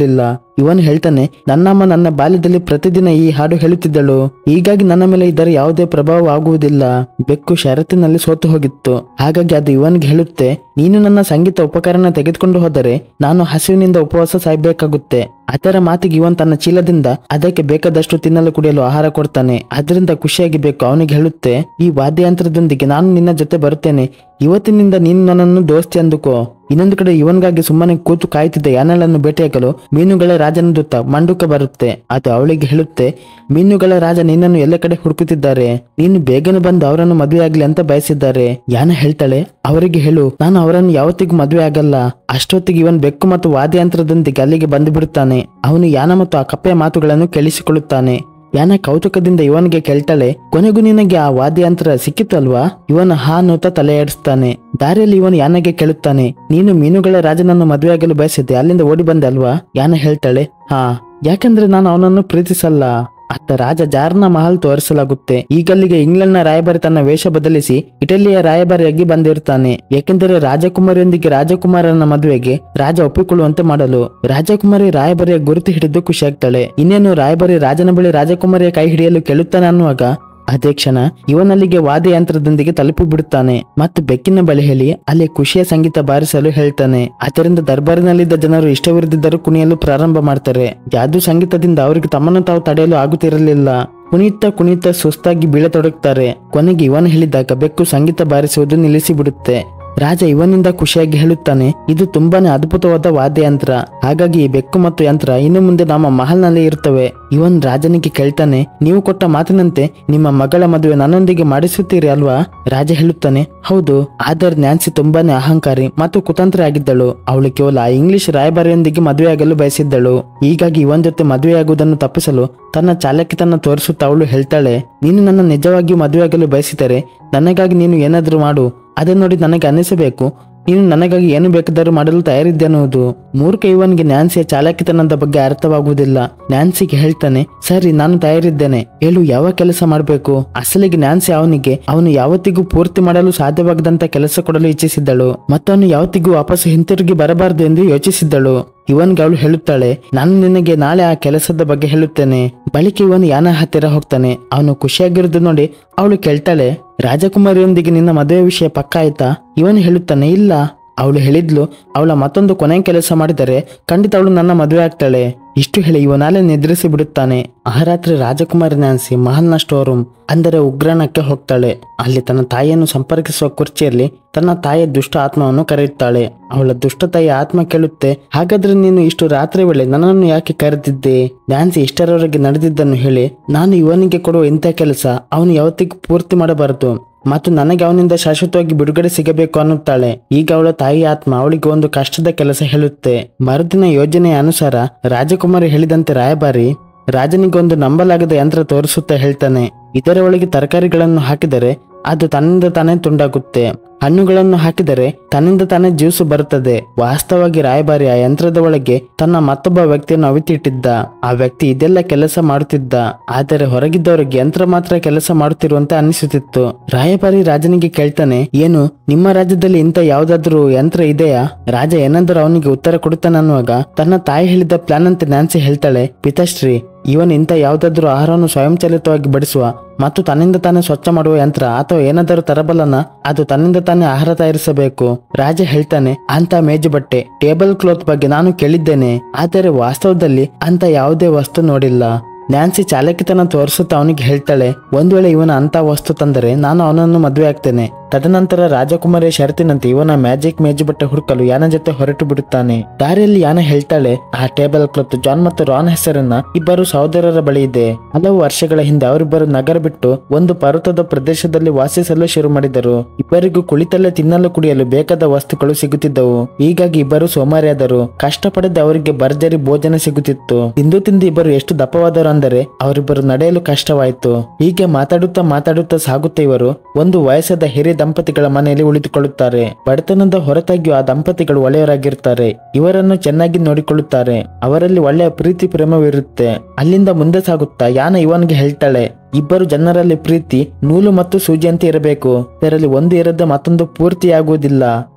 ಇವನ್ ಹೇಳ್ತಾನೆ ನನ್ನಮ್ಮ ನನ್ನ ಬಾಲ್ಯದಲ್ಲಿ ಪ್ರತಿದಿನ ಈ ಹಾಡು ಹೇಳುತ್ತಿದ್ದಳು ಹೀಗಾಗಿ ನನ್ನ ಮೇಲೆ ಇದರ ಯಾವುದೇ ಪ್ರಭಾವ ಆಗುವುದಿಲ್ಲ ಬೆಕ್ಕು ಷರತ್ತಿನಲ್ಲಿ ಸೋತು ಹೋಗಿತ್ತು ಹಾಗಾಗಿ ಅದು ಇವನ್ಗೆ ಹೇಳುತ್ತೆ ನೀನು ನನ್ನ ಸಂಗೀತ ಉಪಕರಣ ತೆಗೆದುಕೊಂಡು ಹೋದರೆ ನಾನು ಹಸಿವಿನಿಂದ ಉಪವಾಸ ಸಾಯ್ಬೇಕಾಗುತ್ತೆ ಅದರ ಮಾತಿಗೆ ಇವನ್ ತನ್ನ ಚೀಲದಿಂದ ಅದಕ್ಕೆ ಬೇಕಾದಷ್ಟು ತಿನ್ನಲು ಕುಡಿಯಲು ಆಹಾರ ಕೊಡ್ತಾನೆ ಅದರಿಂದ ಖುಷಿಯಾಗಿ ಬೇಕು ಅವನಿಗೆ ಹೇಳುತ್ತೆ ಈ ವಾದ್ಯಯಂತ್ರದೊಂದಿಗೆ ನಾನು ನಿನ್ನ ಜೊತೆ ಬರುತ್ತೇನೆ ಇವತ್ತಿನಿಂದ ನೀನು ನನ್ನನ್ನು ದೋಸ್ತಿ ಅಂದುಕೋ ಇನ್ನೊಂದು ಕಡೆ ಇವನ್ಗಾಗಿ ಸುಮ್ಮನೆ ಕೂತು ಕಾಯುತ್ತಿದ್ದ ಯಾನೆಗಳನ್ನು ಭೇಟಿಯಾಗಲು ಮೀನುಗಳ ರಾಜನ ದೂತ ಮಂಡುಕ ಬರುತ್ತೆ ಅದು ಅವಳಿಗೆ ಹೇಳುತ್ತೆ ಮೀನುಗಳ ರಾಜ ನಿನ್ನನ್ನು ಎಲ್ಲ ಕಡೆ ಹುಡುಕುತ್ತಿದ್ದಾರೆ ನೀನು ಬೇಗನೆ ಬಂದು ಅವರನ್ನು ಮದುವೆ ಆಗ್ಲಿ ಅಂತ ಬಯಸಿದ್ದಾರೆ ಯಾನ ಹೇಳ್ತಾಳೆ ಅವರಿಗೆ ಹೇಳು ನಾನು ಅವರನ್ನು ಯಾವತ್ತಿಗೂ ಮದುವೆ ಆಗಲ್ಲ ಅಷ್ಟೊತ್ತಿಗೆ ಇವನ್ ಬೆಕ್ಕು ಮತ್ತು ವಾದ್ಯಯಂತ್ರದೊಂದಿಗೆ ಅಲ್ಲಿಗೆ ಬಂದು ಬಿಡುತ್ತಾನೆ ಅವನು ಯಾನ ಮತ್ತು ಆ ಕಪ್ಪೆಯ ಮಾತುಗಳನ್ನು ಕೇಳಿಸಿಕೊಳ್ಳುತ್ತಾನೆ ಯಾನ ಕೌತುಕದಿಂದ ಇವನಿಗೆ ಕೇಳ್ತಾಳೆ ಕೊನೆಗೂ ನಿನಗೆ ಆ ವಾದ್ಯಯಂತ್ರ ಸಿಕ್ಕಿತು ಅಲ್ವಾ ಇವನ ಹಾ ಅನ್ನುತ್ತಾ ತಲೆಯಾಡಿಸ್ತಾನೆ ದಾರಿಯಲ್ಲಿ ಇವನು ಯಾನಗೆ ಕೇಳುತ್ತಾನೆ ನೀನು ಮೀನುಗಳ ರಾಜನನ್ನು ಮದುವೆಯಾಗಲು ಬಯಸಿದ್ದೆ ಅಲ್ಲಿಂದ ಓಡಿ ಬಂದೆ ಅಲ್ವಾ ಯಾನ ಹೇಳ್ತಾಳೆ ಹಾ ಯಾಕಂದ್ರೆ ನಾನು ಅವನನ್ನು ಪ್ರೀತಿಸಲ್ಲ ಅತ್ತ ರಾಜ ಜಾರ್ನ ಮಹಲ್ ತೋರಿಸಲಾಗುತ್ತೆ ಈಗಲ್ಲಿಗೆ ಇಂಗ್ಲೆಂಡ್ನ ರಾಯಭಾರಿ ತನ್ನ ವೇಷ ಬದಲಿಸಿ ಇಟಲಿಯ ರಾಯಭಾರಿಯಾಗಿ ಬಂದಿರ್ತಾನೆ ಏಕೆಂದರೆ ರಾಜಕುಮಾರಿಯೊಂದಿಗೆ ರಾಜಕುಮಾರನ ಮದುವೆಗೆ ರಾಜ ಒಪ್ಪಿಕೊಳ್ಳುವಂತೆ ಮಾಡಲು ರಾಜಕುಮಾರಿ ರಾಯಭಾರಿಯ ಗುರುತು ಹಿಡಿದು ಖುಷಿಯಾಗ್ತಾಳೆ ಇನ್ನೇನು ರಾಯಭಾರಿ ರಾಜನ ಬಳಿ ರಾಜಕುಮಾರಿಯ ಕೈ ಹಿಡಿಯಲು ಕೇಳುತ್ತಾನೆ ಅನ್ನುವಾಗ ಅದೇ ಕ್ಷಣ ಇವನಲ್ಲಿಗೆ ವಾದ್ಯಯಂತ್ರದೊಂದಿಗೆ ತಲುಪಿ ಬಿಡುತ್ತಾನೆ ಮತ್ತು ಬೆಕ್ಕಿನ ಬಳಿ ಹೇಳಿ ಅಲ್ಲಿ ಖುಷಿಯ ಸಂಗೀತ ಬಾರಿಸಲು ಹೇಳ್ತಾನೆ ಅದರಿಂದ ದರ್ಬಾರಿನಲ್ಲಿದ್ದ ಜನರು ಇಷ್ಟವಿರದಿದ್ದರೂ ಕುಣಿಯಲು ಪ್ರಾರಂಭ ಮಾಡ್ತಾರೆ ಯಾದು ಸಂಗೀತದಿಂದ ಅವರಿಗೆ ತಮ್ಮನ್ನು ತಾವು ತಡೆಯಲು ಆಗುತ್ತಿರಲಿಲ್ಲ ಕುಣಿತ ಕುಣಿತ ಸುಸ್ತಾಗಿ ಬೀಳತೊಡಗುತ್ತಾರೆ ಕೊನೆಗೆ ಇವನು ಹೇಳಿದಾಗ ಬೆಕ್ಕು ಸಂಗೀತ ಬಾರಿಸುವುದು ನಿಲ್ಲಿಸಿ ಬಿಡುತ್ತೆ ರಾಜ ಇವನಿಂದ ಖುಷಿಯಾಗಿ ಹೇಳುತ್ತಾನೆ ಇದು ತುಂಬಾನೇ ಅದ್ಭುತವಾದ ವಾದ್ಯಯಂತ್ರ ಹಾಗಾಗಿ ಈ ಬೆಕ್ಕು ಮತ್ತು ಯಂತ್ರ ಇನ್ನು ಮುಂದೆ ನಮ್ಮ ಮಹಲ್ನಲ್ಲಿ ಇರುತ್ತವೆ ಇವನ್ ರಾಜನಿಗೆ ಕೇಳ್ತಾನೆ ನೀವು ಕೊಟ್ಟ ಮಾತಿನಂತೆ ನಿಮ್ಮ ಮಗಳ ಮದುವೆ ನನ್ನೊಂದಿಗೆ ಮಾಡಿಸುತ್ತೀರಿ ಅಲ್ವಾ ರಾಜ ಹೇಳುತ್ತಾನೆ ಹೌದು ಆದರೆ ನ್ಯಾನ್ಸಿ ತುಂಬಾನೇ ಅಹಂಕಾರಿ ಮತ್ತು ಕುತಂತ್ರಿ ಆಗಿದ್ದಳು ಅವಳು ಕೇವಲ ಆ ಇಂಗ್ಲಿಷ್ ರಾಯಭಾರಿಯೊಂದಿಗೆ ಮದುವೆಯಾಗಲು ಬಯಸಿದ್ದಳು ಹೀಗಾಗಿ ಇವನ್ ಜೊತೆ ಮದುವೆಯಾಗುವುದನ್ನು ತಪ್ಪಿಸಲು ತನ್ನ ಚಾಲಕಿತನ ತೋರಿಸುತ್ತಾ ಅವಳು ಹೇಳ್ತಾಳೆ ನೀನು ನನ್ನ ನಿಜವಾಗಿಯೂ ಮದುವೆಯಾಗಲು ಬಯಸಿದರೆ ನನಗಾಗಿ ನೀನು ಏನಾದರೂ ಮಾಡು ಅದನ್ನು ನೋಡಿ ನನಗೆ ಅನ್ನಿಸಬೇಕು ನೀನು ನನಗಾಗಿ ಏನು ಬೇಕಾದರೂ ಮಾಡಲು ತಯಾರಿದ್ದೆ ಅನ್ನುವುದು ಮೂರ್ಖ ಇವನ್ಗೆ ನ್ಯಾನ್ಸಿಯ ಚಾಲಾಕಿತನದ ಬಗ್ಗೆ ಅರ್ಥವಾಗುವುದಿಲ್ಲ ನ್ಯಾನ್ಸಿಗೆ ಹೇಳ್ತಾನೆ ಸರಿ ನಾನು ತಯಾರಿದ್ದೇನೆ ಹೇಳು ಯಾವ ಕೆಲಸ ಮಾಡಬೇಕು ಅಸಲಿಗೆ ನ್ಯಾನ್ಸಿ ಅವನಿಗೆ ಅವನು ಯಾವತ್ತಿಗೂ ಪೂರ್ತಿ ಮಾಡಲು ಸಾಧ್ಯವಾಗದಂತ ಕೆಲಸ ಕೊಡಲು ಇಚ್ಛಿಸಿದ್ದಳು ಮತ್ತು ಅವನು ಯಾವತ್ತಿಗೂ ವಾಪಸ್ ಹಿಂತಿರುಗಿ ಬರಬಾರದು ಎಂದು ಯೋಚಿಸಿದ್ದಳು ಇವನ್ಗೆ ಅವಳು ಹೇಳುತ್ತಾಳೆ ನಾನು ನಿನಗೆ ನಾಳೆ ಆ ಕೆಲಸದ ಬಗ್ಗೆ ಹೇಳುತ್ತೇನೆ ಬಳಿಕ ಇವನು ಯಾನ ಹತ್ತಿರ ಹೋಗ್ತಾನೆ ಅವನು ಖುಷಿಯಾಗಿರೋದು ನೋಡಿ ಅವಳು ಕೇಳ್ತಾಳೆ ರಾಜಕುಮಾರಿಯೊಂದಿಗೆ ನಿನ್ನ ಮದುವೆ ವಿಷಯ ಪಕ್ಕ ಆಯ್ತಾ ಇವನು ಹೇಳುತ್ತಾನೆ ಇಲ್ಲ ಅವಳು ಹೇಳಿದ್ಲು ಅವಳ ಮತ್ತೊಂದು ಕೊನೆ ಕೆಲಸ ಮಾಡಿದರೆ ಖಂಡಿತ ಅವಳು ನನ್ನ ಮದುವೆ ಆಗ್ತಾಳೆ ಇಷ್ಟು ಹೇಳಿ ಇವನಾಲೆ ನಿದ್ರಿಸಿ ಬಿಡುತ್ತಾನೆ ಆ ರಾತ್ರಿ ರಾಜಕುಮಾರಿ ನ್ಯಾನ್ಸಿ ಮಹಲ್ನ ಸ್ಟೋರ್ ರೂಮ್ ಅಂದರೆ ಉಗ್ರಾಣಕ್ಕೆ ಹೋಗ್ತಾಳೆ ಅಲ್ಲಿ ತನ್ನ ತಾಯಿಯನ್ನು ಸಂಪರ್ಕಿಸುವ ಕುರ್ಚಿಯಲ್ಲಿ ತನ್ನ ತಾಯಿಯ ದುಷ್ಟ ಆತ್ಮವನ್ನು ಕರೆಯುತ್ತಾಳೆ ಅವಳ ದುಷ್ಟ ತಾಯಿಯ ಆತ್ಮ ಕೇಳುತ್ತೆ ಹಾಗಾದ್ರೆ ನೀನು ಇಷ್ಟು ರಾತ್ರಿ ವೇಳೆ ನನ್ನನ್ನು ಯಾಕೆ ಕರೆದಿದ್ದೆ ನ್ಯಾನ್ಸಿ ಇಷ್ಟರವರೆಗೆ ನಡೆದಿದ್ದನ್ನು ಹೇಳಿ ನಾನು ಇವನಿಗೆ ಕೊಡುವ ಇಂಥ ಕೆಲಸ ಅವನು ಯಾವತ್ತಿಗೂ ಪೂರ್ತಿ ಮಾಡಬಾರದು ಮತ್ತು ನನಗೆ ಅವನಿಂದ ಶಾಶ್ವತವಾಗಿ ಬಿಡುಗಡೆ ಸಿಗಬೇಕು ಅನ್ನುತ್ತಾಳೆ ಈಗ ಅವಳ ತಾಯಿ ಆತ್ಮ ಅವಳಿಗೆ ಒಂದು ಕಷ್ಟದ ಕೆಲಸ ಹೇಳುತ್ತೆ ಮರುದಿನ ಯೋಜನೆಯ ಅನುಸಾರ ರಾಜಕುಮಾರಿ ಹೇಳಿದಂತೆ ರಾಯಭಾರಿ ರಾಜನಿಗೆ ಒಂದು ನಂಬಲಾಗದ ಯಂತ್ರ ತೋರಿಸುತ್ತಾ ಹೇಳ್ತಾನೆ ಇದರ ಒಳಗೆ ತರಕಾರಿಗಳನ್ನು ಹಾಕಿದರೆ ಅದು ತನ್ನಿಂದ ತಾನೇ ತುಂಡಾಗುತ್ತೆ ಹಣ್ಣುಗಳನ್ನು ಹಾಕಿದರೆ ತನ್ನಿಂದ ತಾನೇ ಜ್ಯೂಸು ಬರುತ್ತದೆ ವಾಸ್ತವವಾಗಿ ರಾಯಭಾರಿ ಆ ಯಂತ್ರದ ಒಳಗೆ ತನ್ನ ಮತ್ತೊಬ್ಬ ವ್ಯಕ್ತಿಯನ್ನು ಅವಿತಿಟ್ಟಿದ್ದ ಆ ವ್ಯಕ್ತಿ ಇದೆಲ್ಲ ಕೆಲಸ ಮಾಡುತ್ತಿದ್ದ ಆದರೆ ಹೊರಗಿದ್ದವರಿಗೆ ಯಂತ್ರ ಮಾತ್ರ ಕೆಲಸ ಮಾಡುತ್ತಿರುವಂತೆ ಅನಿಸುತ್ತಿತ್ತು ರಾಯಭಾರಿ ರಾಜನಿಗೆ ಕೇಳ್ತಾನೆ ಏನು ನಿಮ್ಮ ರಾಜ್ಯದಲ್ಲಿ ಇಂಥ ಯಾವ್ದಾದ್ರೂ ಯಂತ್ರ ಇದೆಯಾ ರಾಜ ಏನಾದರೂ ಅವನಿಗೆ ಉತ್ತರ ಕೊಡುತ್ತಾನೆ ಅನ್ನುವಾಗ ತನ್ನ ತಾಯಿ ಹೇಳಿದ ಪ್ಲಾನ್ ಅಂತ ನ್ಯಾನ್ಸಿ ಹೇಳ್ತಾಳೆ ಪಿತಾಶ್ರೀ ಇವನ್ ಇಂಥ ಯಾವ್ದಾದ್ರೂ ಆಹಾರವನ್ನು ಸ್ವಯಂಚಾಲಿತವಾಗಿ ಬಡಿಸುವ ಮತ್ತು ತನ್ನಿಂದ ತಾನೇ ಸ್ವಚ್ಛ ಮಾಡುವ ಯಂತ್ರ ಅಥವಾ ಏನಾದರೂ ತರಬಲ್ಲನ ಅದು ತನ್ನಿಂದ ತಾನೇ ಆಹಾರ ತಯಾರಿಸಬೇಕು ರಾಜ ಹೇಳ್ತಾನೆ ಅಂತ ಮೇಜು ಬಟ್ಟೆ ಟೇಬಲ್ ಕ್ಲಾತ್ ಬಗ್ಗೆ ನಾನು ಕೇಳಿದ್ದೇನೆ ಆದರೆ ವಾಸ್ತವದಲ್ಲಿ ಅಂತ ಯಾವುದೇ ವಸ್ತು ನೋಡಿಲ್ಲ ನ್ಯಾನ್ಸಿ ಚಾಲಕಿತನ ತೋರಿಸುತ್ತಾ ಅವನಿಗೆ ಹೇಳ್ತಾಳೆ ಒಂದ್ ವೇಳೆ ಇವನ ಅಂತ ವಸ್ತು ತಂದರೆ ನಾನು ಅವನನ್ನು ಮದುವೆ ಆಗ್ತೇನೆ ತದನಂತರ ರಾಜಕುಮಾರಿಯ ಷರತ್ತಿನಂತೆ ಇವನ ಮ್ಯಾಜಿಕ್ ಮೇಜು ಬಟ್ಟೆ ಹುಡುಕಲು ಯಾನ ಜೊತೆ ಹೊರಟು ಬಿಡುತ್ತಾನೆ ದಾರಿಯಲ್ಲಿ ಯಾನ ಹೇಳ್ತಾಳೆ ಆ ಟೇಬಲ್ ಕ್ಲಾತ್ ಜಾನ್ ಮತ್ತು ರಾನ್ ಹೆಸರನ್ನ ಇಬ್ಬರು ಸಹೋದರರ ಬಳಿ ಇದೆ ಹಲವು ವರ್ಷಗಳ ಹಿಂದೆ ಅವರಿಬ್ಬರು ನಗರ ಬಿಟ್ಟು ಒಂದು ಪರ್ವತದ ಪ್ರದೇಶದಲ್ಲಿ ವಾಸಿಸಲು ಶುರು ಮಾಡಿದರು ಇಬ್ಬರಿಗೂ ಕುಳಿತಲ್ಲೇ ತಿನ್ನಲು ಕುಡಿಯಲು ಬೇಕಾದ ವಸ್ತುಗಳು ಸಿಗುತ್ತಿದ್ದವು ಹೀಗಾಗಿ ಇಬ್ಬರು ಸೋಮಾರಿಯಾದರು ಕಷ್ಟಪಡದೆ ಅವರಿಗೆ ಭರ್ಜರಿ ಭೋಜನ ಸಿಗುತ್ತಿತ್ತು ತಿಂದು ತಿಂದು ಇಬ್ಬರು ಎಷ್ಟು ದಪ್ಪವಾದರು ಅಂದರೆ ಅವರಿಬ್ಬರು ನಡೆಯಲು ಕಷ್ಟವಾಯಿತು ಹೀಗೆ ಮಾತಾಡುತ್ತಾ ಮಾತಾಡುತ್ತಾ ಸಾಗುತ್ತಾ ಇವರು ಒಂದು ವಯಸ್ಸಾದ ಹಿರಿಯ ದಂಪತಿಗಳ ಮನೆಯಲ್ಲಿ ಉಳಿದುಕೊಳ್ಳುತ್ತಾರೆ ಬಡತನದ ಹೊರತಾಗಿಯೂ ಆ ದಂಪತಿಗಳು ಒಳ್ಳೆಯವರಾಗಿರುತ್ತಾರೆ ಇವರನ್ನು ಚೆನ್ನಾಗಿ ನೋಡಿಕೊಳ್ಳುತ್ತಾರೆ ಅವರಲ್ಲಿ ಒಳ್ಳೆಯ ಪ್ರೀತಿ ಪ್ರೇಮವಿರುತ್ತೆ ಅಲ್ಲಿಂದ ಮುಂದೆ ಸಾಗುತ್ತಾ ಯಾನ ಇವನಿಗೆ ಹೇಳ್ತಾಳೆ ಇಬ್ಬರು ಜನರಲ್ಲಿ ಪ್ರೀತಿ ನೂಲು ಮತ್ತು ಸೂಜಿಯಂತೆ ಇರಬೇಕು ಇದರಲ್ಲಿ ಒಂದು ಇರದೆ ಮತ್ತೊಂದು ಪೂರ್ತಿಯಾಗುವುದಿಲ್ಲ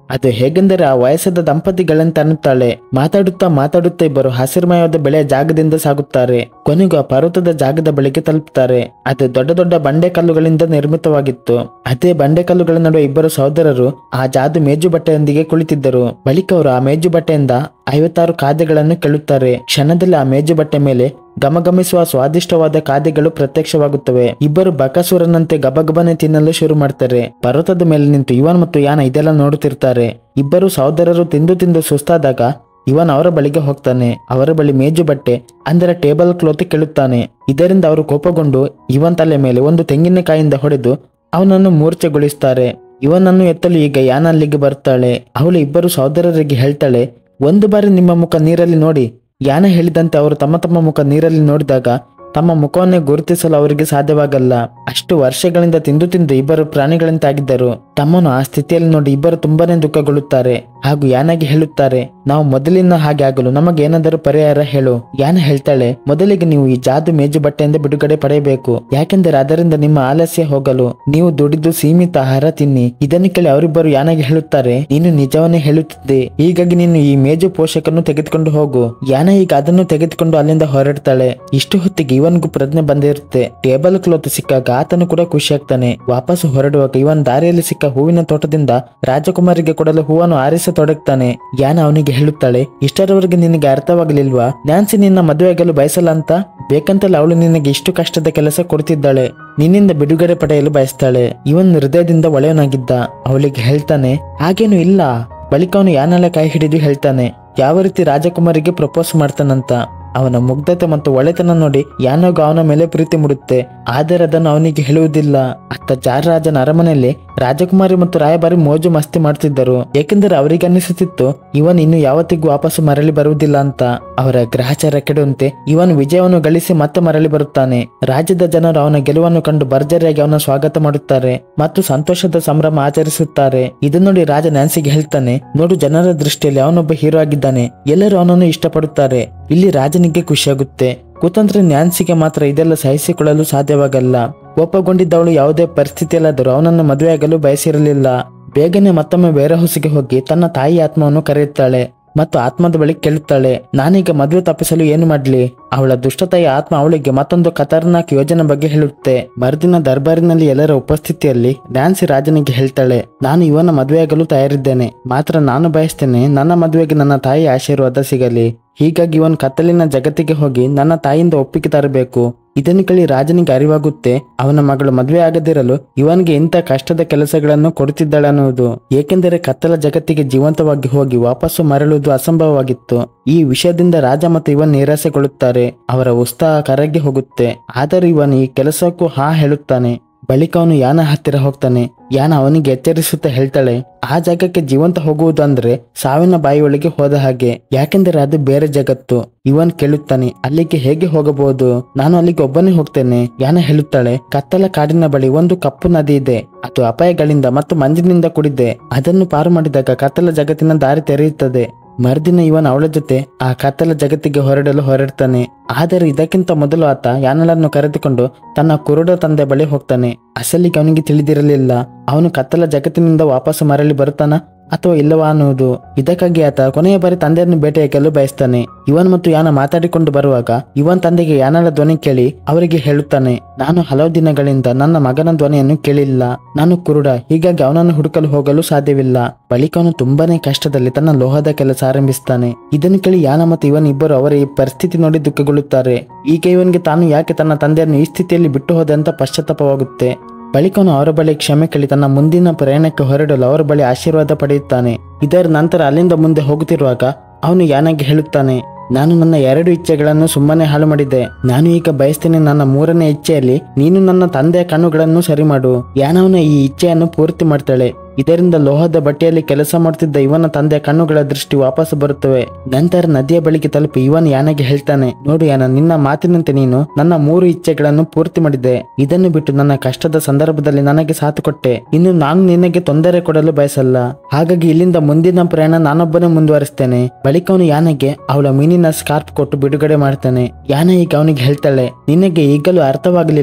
ಅದು ಹೇಗೆಂದರೆ ಆ ವಯಸ್ಸಾದ ದಂಪತಿಗಳಂತ ಅನ್ನುತ್ತಾಳೆ ಮಾತಾಡುತ್ತಾ ಮಾತಾಡುತ್ತಾ ಇಬ್ಬರು ಹಸಿರುಮಯವಾದ ಬೆಳೆಯ ಜಾಗದಿಂದ ಸಾಗುತ್ತಾರೆ ಕೊನೆಗೂ ಆ ಪರ್ವತದ ಜಾಗದ ಬಳಿಗೆ ತಲುಪುತ್ತಾರೆ ಅದು ದೊಡ್ಡ ದೊಡ್ಡ ಬಂಡೆ ಕಲ್ಲುಗಳಿಂದ ನಿರ್ಮಿತವಾಗಿತ್ತು ಅದೇ ಬಂಡೆ ಕಲ್ಲುಗಳ ನಡುವೆ ಇಬ್ಬರು ಸಹೋದರರು ಆ ಜಾದು ಮೇಜು ಬಟ್ಟೆಯೊಂದಿಗೆ ಕುಳಿತಿದ್ದರು ಬಳಿಕ ಅವರು ಆ ಮೇಜು ಬಟ್ಟೆಯಿಂದ ಐವತ್ತಾರು ಖಾದ್ಯಗಳನ್ನು ಕೇಳುತ್ತಾರೆ ಕ್ಷಣದಲ್ಲಿ ಆ ಮೇಜು ಬಟ್ಟೆ ಮೇಲೆ ಗಮಗಮಿಸುವ ಸ್ವಾದಿಷ್ಟವಾದ ಖಾದ್ಯಗಳು ಪ್ರತ್ಯಕ್ಷವಾಗುತ್ತವೆ ಇಬ್ಬರು ಬಕಾಸುರನಂತೆ ಗಬಗಬನೆ ತಿನ್ನಲು ಶುರು ಮಾಡ್ತಾರೆ ಪರ್ವತದ ಮೇಲೆ ನಿಂತು ಇವನ್ ಮತ್ತು ಯಾನ ಇದೆಲ್ಲ ನೋಡುತ್ತಿರ್ತಾರೆ ಇಬ್ಬರು ಸಹೋದರರು ತಿಂದು ತಿಂದು ಸುಸ್ತಾದಾಗ ಇವನ್ ಅವರ ಬಳಿಗೆ ಹೋಗ್ತಾನೆ ಅವರ ಬಳಿ ಮೇಜು ಬಟ್ಟೆ ಅಂದರೆ ಟೇಬಲ್ ಕ್ಲೋತ್ ಕೇಳುತ್ತಾನೆ ಇದರಿಂದ ಅವರು ಕೋಪಗೊಂಡು ಇವನ್ ತಲೆ ಮೇಲೆ ಒಂದು ತೆಂಗಿನಕಾಯಿಂದ ಹೊಡೆದು ಅವನನ್ನು ಮೂರ್ಛೆಗೊಳಿಸ್ತಾರೆ ಇವನನ್ನು ಎತ್ತಲು ಈಗ ಯಾನ ಅಲ್ಲಿಗೆ ಬರ್ತಾಳೆ ಅವಳು ಇಬ್ಬರು ಸಹೋದರರಿಗೆ ಹೇಳ್ತಾಳೆ ಒಂದು ಬಾರಿ ನಿಮ್ಮ ಮುಖ ನೀರಲ್ಲಿ ನೋಡಿ ಯಾನ ಹೇಳಿದಂತೆ ಅವರು ತಮ್ಮ ತಮ್ಮ ಮುಖ ನೀರಲ್ಲಿ ನೋಡಿದಾಗ ತಮ್ಮ ಮುಖವನ್ನೇ ಗುರುತಿಸಲು ಅವರಿಗೆ ಸಾಧ್ಯವಾಗಲ್ಲ ಅಷ್ಟು ವರ್ಷಗಳಿಂದ ತಿಂದು ತಿಂದು ಇಬ್ಬರು ಪ್ರಾಣಿಗಳಂತಾಗಿದ್ದರು ತಮ್ಮನ್ನು ಆ ಸ್ಥಿತಿಯಲ್ಲಿ ನೋಡಿ ಇಬ್ಬರು ತುಂಬಾನೇ ದುಃಖಗೊಳ್ಳುತ್ತಾರೆ ಹಾಗೂ ಯಾನಾಗಿ ಹೇಳುತ್ತಾರೆ ನಾವು ಮೊದಲಿನ ಹಾಗೆ ಆಗಲು ನಮಗೆ ಏನಾದರೂ ಪರಿಹಾರ ಹೇಳು ಯಾನ ಹೇಳ್ತಾಳೆ ಮೊದಲಿಗೆ ನೀವು ಈ ಜಾದು ಮೇಜು ಬಟ್ಟೆಯಿಂದ ಬಿಡುಗಡೆ ಪಡೆಯಬೇಕು ಯಾಕೆಂದರೆ ಅದರಿಂದ ನಿಮ್ಮ ಆಲಸ್ಯ ಹೋಗಲು ನೀವು ದುಡಿದು ಸೀಮಿತ ಆಹಾರ ತಿನ್ನಿ ಇದನ್ನು ಕೇಳಿ ಅವರಿಬ್ಬರು ಯಾನಾಗಿ ಹೇಳುತ್ತಾರೆ ನೀನು ನಿಜವನ್ನೇ ಹೇಳುತ್ತಿದ್ದೆ ಹೀಗಾಗಿ ನೀನು ಈ ಮೇಜು ಪೋಷಕನ್ನು ತೆಗೆದುಕೊಂಡು ಹೋಗು ಯಾನ ಈಗ ಅದನ್ನು ತೆಗೆದುಕೊಂಡು ಅಲ್ಲಿಂದ ಹೊರಡ್ತಾಳೆ ಇಷ್ಟು ಹೊತ್ತಿಗೆ ಇವನ್ಗೂ ಪ್ರಜ್ಞೆ ಬಂದಿರುತ್ತೆ ಟೇಬಲ್ ಕ್ಲೋತ್ ಸಿಕ್ಕಾಗ ಆತನು ಕೂಡ ಖುಷಿ ಆಗ್ತಾನೆ ವಾಪಸ್ ಹೊರಡುವಾಗ ಇವನ್ ದಾರಿಯಲ್ಲಿ ಸಿಕ್ಕ ಹೂವಿನ ತೋಟದಿಂದ ರಾಜಕುಮಾರಿಗೆ ಕೊಡಲು ಹೂವನ್ನು ಆರಿಸತೊಡಗ್ತಾನೆ ಯಾನ ಅವನಿಗೆ ಹೇಳುತ್ತಾಳೆ ಇಷ್ಟರವರೆಗೆ ನಿನಗೆ ಅರ್ಥವಾಗಲಿಲ್ವಾ ನ್ಯಾನ್ಸಿ ನಿನ್ನ ಮದುವೆಯಾಗಲು ಬಯಸಲ್ಲ ಅಂತ ಬೇಕಂತಲೇ ಅವಳು ನಿನಗೆ ಇಷ್ಟು ಕಷ್ಟದ ಕೆಲಸ ಕೊಡ್ತಿದ್ದಾಳೆ ನಿನ್ನಿಂದ ಬಿಡುಗಡೆ ಪಡೆಯಲು ಬಯಸ್ತಾಳೆ ಇವನ್ ಹೃದಯದಿಂದ ಒಳೆಯವನಾಗಿದ್ದ ಅವಳಿಗೆ ಹೇಳ್ತಾನೆ ಹಾಗೇನು ಇಲ್ಲ ಬಳಿಕ ಅವನು ಯಾನೆಲ್ಲ ಕೈ ಹಿಡಿದು ಹೇಳ್ತಾನೆ ಯಾವ ರೀತಿ ರಾಜಕುಮಾರಿಗೆ ಪ್ರಪೋಸ್ ಮಾಡ್ತಾನಂತ ಅವನ ಮುಗ್ಧತೆ ಮತ್ತು ಒಳೆತನ ನೋಡಿ ಯಾನೋಗ ಅವನ ಮೇಲೆ ಪ್ರೀತಿ ಮೂಡುತ್ತೆ ಆದರೆ ಅದನ್ನು ಅವನಿಗೆ ಹೇಳುವುದಿಲ್ಲ ಅತ್ತ ಜಾರ್ ರಾಜನ ಅರಮನೆಯಲ್ಲಿ ರಾಜಕುಮಾರಿ ಮತ್ತು ರಾಯಭಾರಿ ಮೋಜು ಮಸ್ತಿ ಮಾಡ್ತಿದ್ದರು ಏಕೆಂದರೆ ಅವರಿಗೆ ಅನಿಸುತ್ತಿತ್ತು ಇವನ್ ಇನ್ನು ಯಾವತ್ತಿಗೂ ವಾಪಸ್ಸು ಮರಳಿ ಬರುವುದಿಲ್ಲ ಅಂತ ಅವರ ಗ್ರಹಚಾರ ಕೆಡುವಂತೆ ಇವನ್ ವಿಜಯವನ್ನು ಗಳಿಸಿ ಮತ್ತೆ ಮರಳಿ ಬರುತ್ತಾನೆ ರಾಜ್ಯದ ಜನರು ಅವನ ಗೆಲುವನ್ನು ಕಂಡು ಭರ್ಜರಿಯಾಗಿ ಅವನ ಸ್ವಾಗತ ಮಾಡುತ್ತಾರೆ ಮತ್ತು ಸಂತೋಷದ ಸಂಭ್ರಮ ಆಚರಿಸುತ್ತಾರೆ ಇದನ್ನು ನೋಡಿ ರಾಜ ನ್ಯಾನ್ಸಿಗೆ ಹೇಳ್ತಾನೆ ನೋಡು ಜನರ ದೃಷ್ಟಿಯಲ್ಲಿ ಅವನೊಬ್ಬ ಹೀರೋ ಆಗಿದ್ದಾನೆ ಎಲ್ಲರೂ ಅವನನ್ನು ಇಷ್ಟಪಡುತ್ತಾರೆ ಇಲ್ಲಿ ರಾಜನಿಗೆ ಖುಷಿಯಾಗುತ್ತೆ ಕುತಂತ್ರ ನ್ಯಾನ್ಸಿಗೆ ಮಾತ್ರ ಇದೆಲ್ಲ ಸಹಿಸಿಕೊಳ್ಳಲು ಸಾಧ್ಯವಾಗಲ್ಲ ಕೋಪಗೊಂಡಿದ್ದವಳು ಯಾವುದೇ ಪರಿಸ್ಥಿತಿಯಲ್ಲಾದರೂ ಅವನನ್ನು ಮದುವೆಯಾಗಲು ಬಯಸಿರಲಿಲ್ಲ ಬೇಗನೆ ಮತ್ತೊಮ್ಮೆ ಬೇರೆ ಹೊಸಿಗೆ ಹೋಗಿ ತನ್ನ ತಾಯಿ ಆತ್ಮವನ್ನು ಕರೆಯುತ್ತಾಳೆ ಮತ್ತು ಆತ್ಮದ ಬಳಿ ಕೇಳುತ್ತಾಳೆ ನಾನೀಗ ಮದುವೆ ತಪ್ಪಿಸಲು ಏನು ಮಾಡ್ಲಿ ಅವಳ ದುಷ್ಟತೆಯ ಆತ್ಮ ಅವಳಿಗೆ ಮತ್ತೊಂದು ಖತರ್ನಾಕ್ ಯೋಜನೆ ಬಗ್ಗೆ ಹೇಳುತ್ತೆ ಮರುದಿನ ದರ್ಬಾರಿನಲ್ಲಿ ಎಲ್ಲರ ಉಪಸ್ಥಿತಿಯಲ್ಲಿ ನ್ಯಾನ್ಸಿ ರಾಜನಿಗೆ ಹೇಳ್ತಾಳೆ ನಾನು ಇವನ ಮದುವೆಯಾಗಲು ತಯಾರಿದ್ದೇನೆ ಮಾತ್ರ ನಾನು ಬಯಸ್ತೇನೆ ನನ್ನ ಮದುವೆಗೆ ನನ್ನ ತಾಯಿ ಆಶೀರ್ವಾದ ಸಿಗಲಿ ಹೀಗಾಗಿ ಇವನ್ ಕತ್ತಲಿನ ಜಗತ್ತಿಗೆ ಹೋಗಿ ನನ್ನ ತಾಯಿಯಿಂದ ಒಪ್ಪಿಗೆ ತರಬೇಕು ಇದನ್ನು ಕೇಳಿ ರಾಜನಿಗೆ ಅರಿವಾಗುತ್ತೆ ಅವನ ಮಗಳು ಮದುವೆ ಆಗದಿರಲು ಇವನಿಗೆ ಇಂಥ ಕಷ್ಟದ ಕೆಲಸಗಳನ್ನು ಕೊಡುತ್ತಿದ್ದಾಳೆ ಅನ್ನುವುದು ಏಕೆಂದರೆ ಕತ್ತಲ ಜಗತ್ತಿಗೆ ಜೀವಂತವಾಗಿ ಹೋಗಿ ವಾಪಸ್ಸು ಮರಳುವುದು ಅಸಂಭವವಾಗಿತ್ತು ಈ ವಿಷಯದಿಂದ ರಾಜ ಮತ್ತು ಇವನ್ ನಿರಾಸೆಗೊಳ್ಳುತ್ತಾರೆ ಅವರ ಉತ್ಸಾಹ ಕರಗಿ ಹೋಗುತ್ತೆ ಆದರೂ ಇವನ್ ಈ ಕೆಲಸಕ್ಕೂ ಹಾ ಹೇಳುತ್ತಾನೆ ಬಳಿಕ ಅವನು ಯಾನ ಹತ್ತಿರ ಹೋಗ್ತಾನೆ ಯಾನ ಅವನಿಗೆ ಎಚ್ಚರಿಸುತ್ತಾ ಹೇಳ್ತಾಳೆ ಆ ಜಾಗಕ್ಕೆ ಜೀವಂತ ಹೋಗುವುದು ಅಂದ್ರೆ ಸಾವಿನ ಬಾಯಿಯೊಳಗೆ ಹೋದ ಹಾಗೆ ಯಾಕೆಂದರೆ ಅದು ಬೇರೆ ಜಗತ್ತು ಇವನ್ ಕೇಳುತ್ತಾನೆ ಅಲ್ಲಿಗೆ ಹೇಗೆ ಹೋಗಬಹುದು ನಾನು ಅಲ್ಲಿಗೆ ಒಬ್ಬನೇ ಹೋಗ್ತೇನೆ ಯಾನ ಹೇಳುತ್ತಾಳೆ ಕತ್ತಲ ಕಾಡಿನ ಬಳಿ ಒಂದು ಕಪ್ಪು ನದಿ ಇದೆ ಅದು ಅಪಾಯಗಳಿಂದ ಮತ್ತು ಮಂಜಿನಿಂದ ಕೂಡಿದೆ ಅದನ್ನು ಪಾರು ಮಾಡಿದಾಗ ಕತ್ತಲ ಜಗತ್ತಿನ ದಾರಿ ತೆರೆಯುತ್ತದೆ ಮರುದಿನ ಇವನ್ ಅವಳ ಜೊತೆ ಆ ಕತ್ತಲ ಜಗತ್ತಿಗೆ ಹೊರಡಲು ಹೊರಡ್ತಾನೆ ಆದರೆ ಇದಕ್ಕಿಂತ ಮೊದಲು ಆತ ಯಾನಳನ್ನು ಕರೆದುಕೊಂಡು ತನ್ನ ಕುರುಡ ತಂದೆ ಬಳಿ ಹೋಗ್ತಾನೆ ಅಸಲಿಗೆ ಅವನಿಗೆ ತಿಳಿದಿರಲಿಲ್ಲ ಅವನು ಕತ್ತಲ ಜಗತ್ತಿನಿಂದ ವಾಪಸ್ಸು ಮರಳಿ ಬರುತ್ತಾನ ಅಥವಾ ಇಲ್ಲವಾ ಅನ್ನುವುದು ಇದಕ್ಕಾಗಿ ಆತ ಕೊನೆಯ ಬಾರಿ ತಂದೆಯನ್ನು ಭೇಟಿಯಾಗಲು ಬಯಸ್ತಾನೆ ಇವನ್ ಮತ್ತು ಯಾನ ಮಾತಾಡಿಕೊಂಡು ಬರುವಾಗ ಇವನ್ ತಂದೆಗೆ ಯಾನಳ ಧ್ವನಿ ಕೇಳಿ ಅವರಿಗೆ ಹೇಳುತ್ತಾನೆ ನಾನು ಹಲವು ದಿನಗಳಿಂದ ನನ್ನ ಮಗನ ಧ್ವನಿಯನ್ನು ಕೇಳಿಲ್ಲ ನಾನು ಕುರುಡ ಹೀಗಾಗಿ ಅವನನ್ನು ಹುಡುಕಲು ಹೋಗಲು ಸಾಧ್ಯವಿಲ್ಲ ಬಳಿಕ ಅವನು ತುಂಬಾನೇ ಕಷ್ಟದಲ್ಲಿ ತನ್ನ ಲೋಹದ ಕೆಲಸ ಆರಂಭಿಸ್ತಾನೆ ಇದನ್ನು ಕೇಳಿ ಯಾನ ಮತ್ತು ಇವನ್ ಇಬ್ಬರು ಅವರ ಈ ಪರಿಸ್ಥಿತಿ ನೋಡಿ ದುಃಖಗೊಳ್ಳುತ್ತಾರೆ ಈಗ ಇವನ್ಗೆ ತಾನು ಯಾಕೆ ತನ್ನ ತಂದೆಯನ್ನು ಈ ಸ್ಥಿತಿಯಲ್ಲಿ ಬಿಟ್ಟು ಹೋದೆ ಅಂತ ಪಶ್ಚಾತ್ತಾಪವಾಗುತ್ತೆ ಬಳಿಕ ಅವನು ಅವರ ಬಳಿ ಕ್ಷಮೆ ಕೇಳಿ ತನ್ನ ಮುಂದಿನ ಪ್ರಯಾಣಕ್ಕೆ ಹೊರಡಲು ಅವರ ಬಳಿ ಆಶೀರ್ವಾದ ಪಡೆಯುತ್ತಾನೆ ಇದರ ನಂತರ ಅಲ್ಲಿಂದ ಮುಂದೆ ಹೋಗುತ್ತಿರುವಾಗ ಅವನು ಯಾನಾಗಿ ಹೇಳುತ್ತಾನೆ ನಾನು ನನ್ನ ಎರಡು ಇಚ್ಛೆಗಳನ್ನು ಸುಮ್ಮನೆ ಹಾಳು ಮಾಡಿದ್ದೆ ನಾನು ಈಗ ಬಯಸ್ತೇನೆ ನನ್ನ ಮೂರನೇ ಇಚ್ಛೆಯಲ್ಲಿ ನೀನು ನನ್ನ ತಂದೆಯ ಕಣ್ಣುಗಳನ್ನು ಸರಿ ಮಾಡು ಯಾನವನ ಈ ಇಚ್ಛೆಯನ್ನು ಪೂರ್ತಿ ಮಾಡ್ತಾಳೆ ಇದರಿಂದ ಲೋಹದ ಬಟ್ಟೆಯಲ್ಲಿ ಕೆಲಸ ಮಾಡುತ್ತಿದ್ದ ಇವನ ತಂದೆಯ ಕಣ್ಣುಗಳ ದೃಷ್ಟಿ ವಾಪಸ್ ಬರುತ್ತವೆ ನಂತರ ನದಿಯ ಬಳಿಗೆ ತಲುಪಿ ಇವನ್ ಯಾನಗೆ ಹೇಳ್ತಾನೆ ನೋಡು ಯಾನ ನಿನ್ನ ಮಾತಿನಂತೆ ನೀನು ನನ್ನ ಮೂರು ಇಚ್ಛೆಗಳನ್ನು ಪೂರ್ತಿ ಮಾಡಿದೆ ಇದನ್ನು ಬಿಟ್ಟು ನನ್ನ ಕಷ್ಟದ ಸಂದರ್ಭದಲ್ಲಿ ನನಗೆ ಸಾಥ್ ಕೊಟ್ಟೆ ಇನ್ನು ನಾನು ನಿನಗೆ ತೊಂದರೆ ಕೊಡಲು ಬಯಸಲ್ಲ ಹಾಗಾಗಿ ಇಲ್ಲಿಂದ ಮುಂದಿನ ಪ್ರಯಾಣ ನಾನೊಬ್ಬನೇ ಮುಂದುವರಿಸ್ತೇನೆ ಬಳಿಕ ಅವನು ಯಾನಗೆ ಅವಳ ಮೀನಿನ ಸ್ಕಾರ್ಪ್ ಕೊಟ್ಟು ಬಿಡುಗಡೆ ಮಾಡ್ತಾನೆ ಯಾನ ಈಗ ಅವನಿಗೆ ಹೇಳ್ತಾಳೆ ನಿನಗೆ ಈಗಲೂ ಅರ್ಥವಾಗಲಿಲ್ವಾ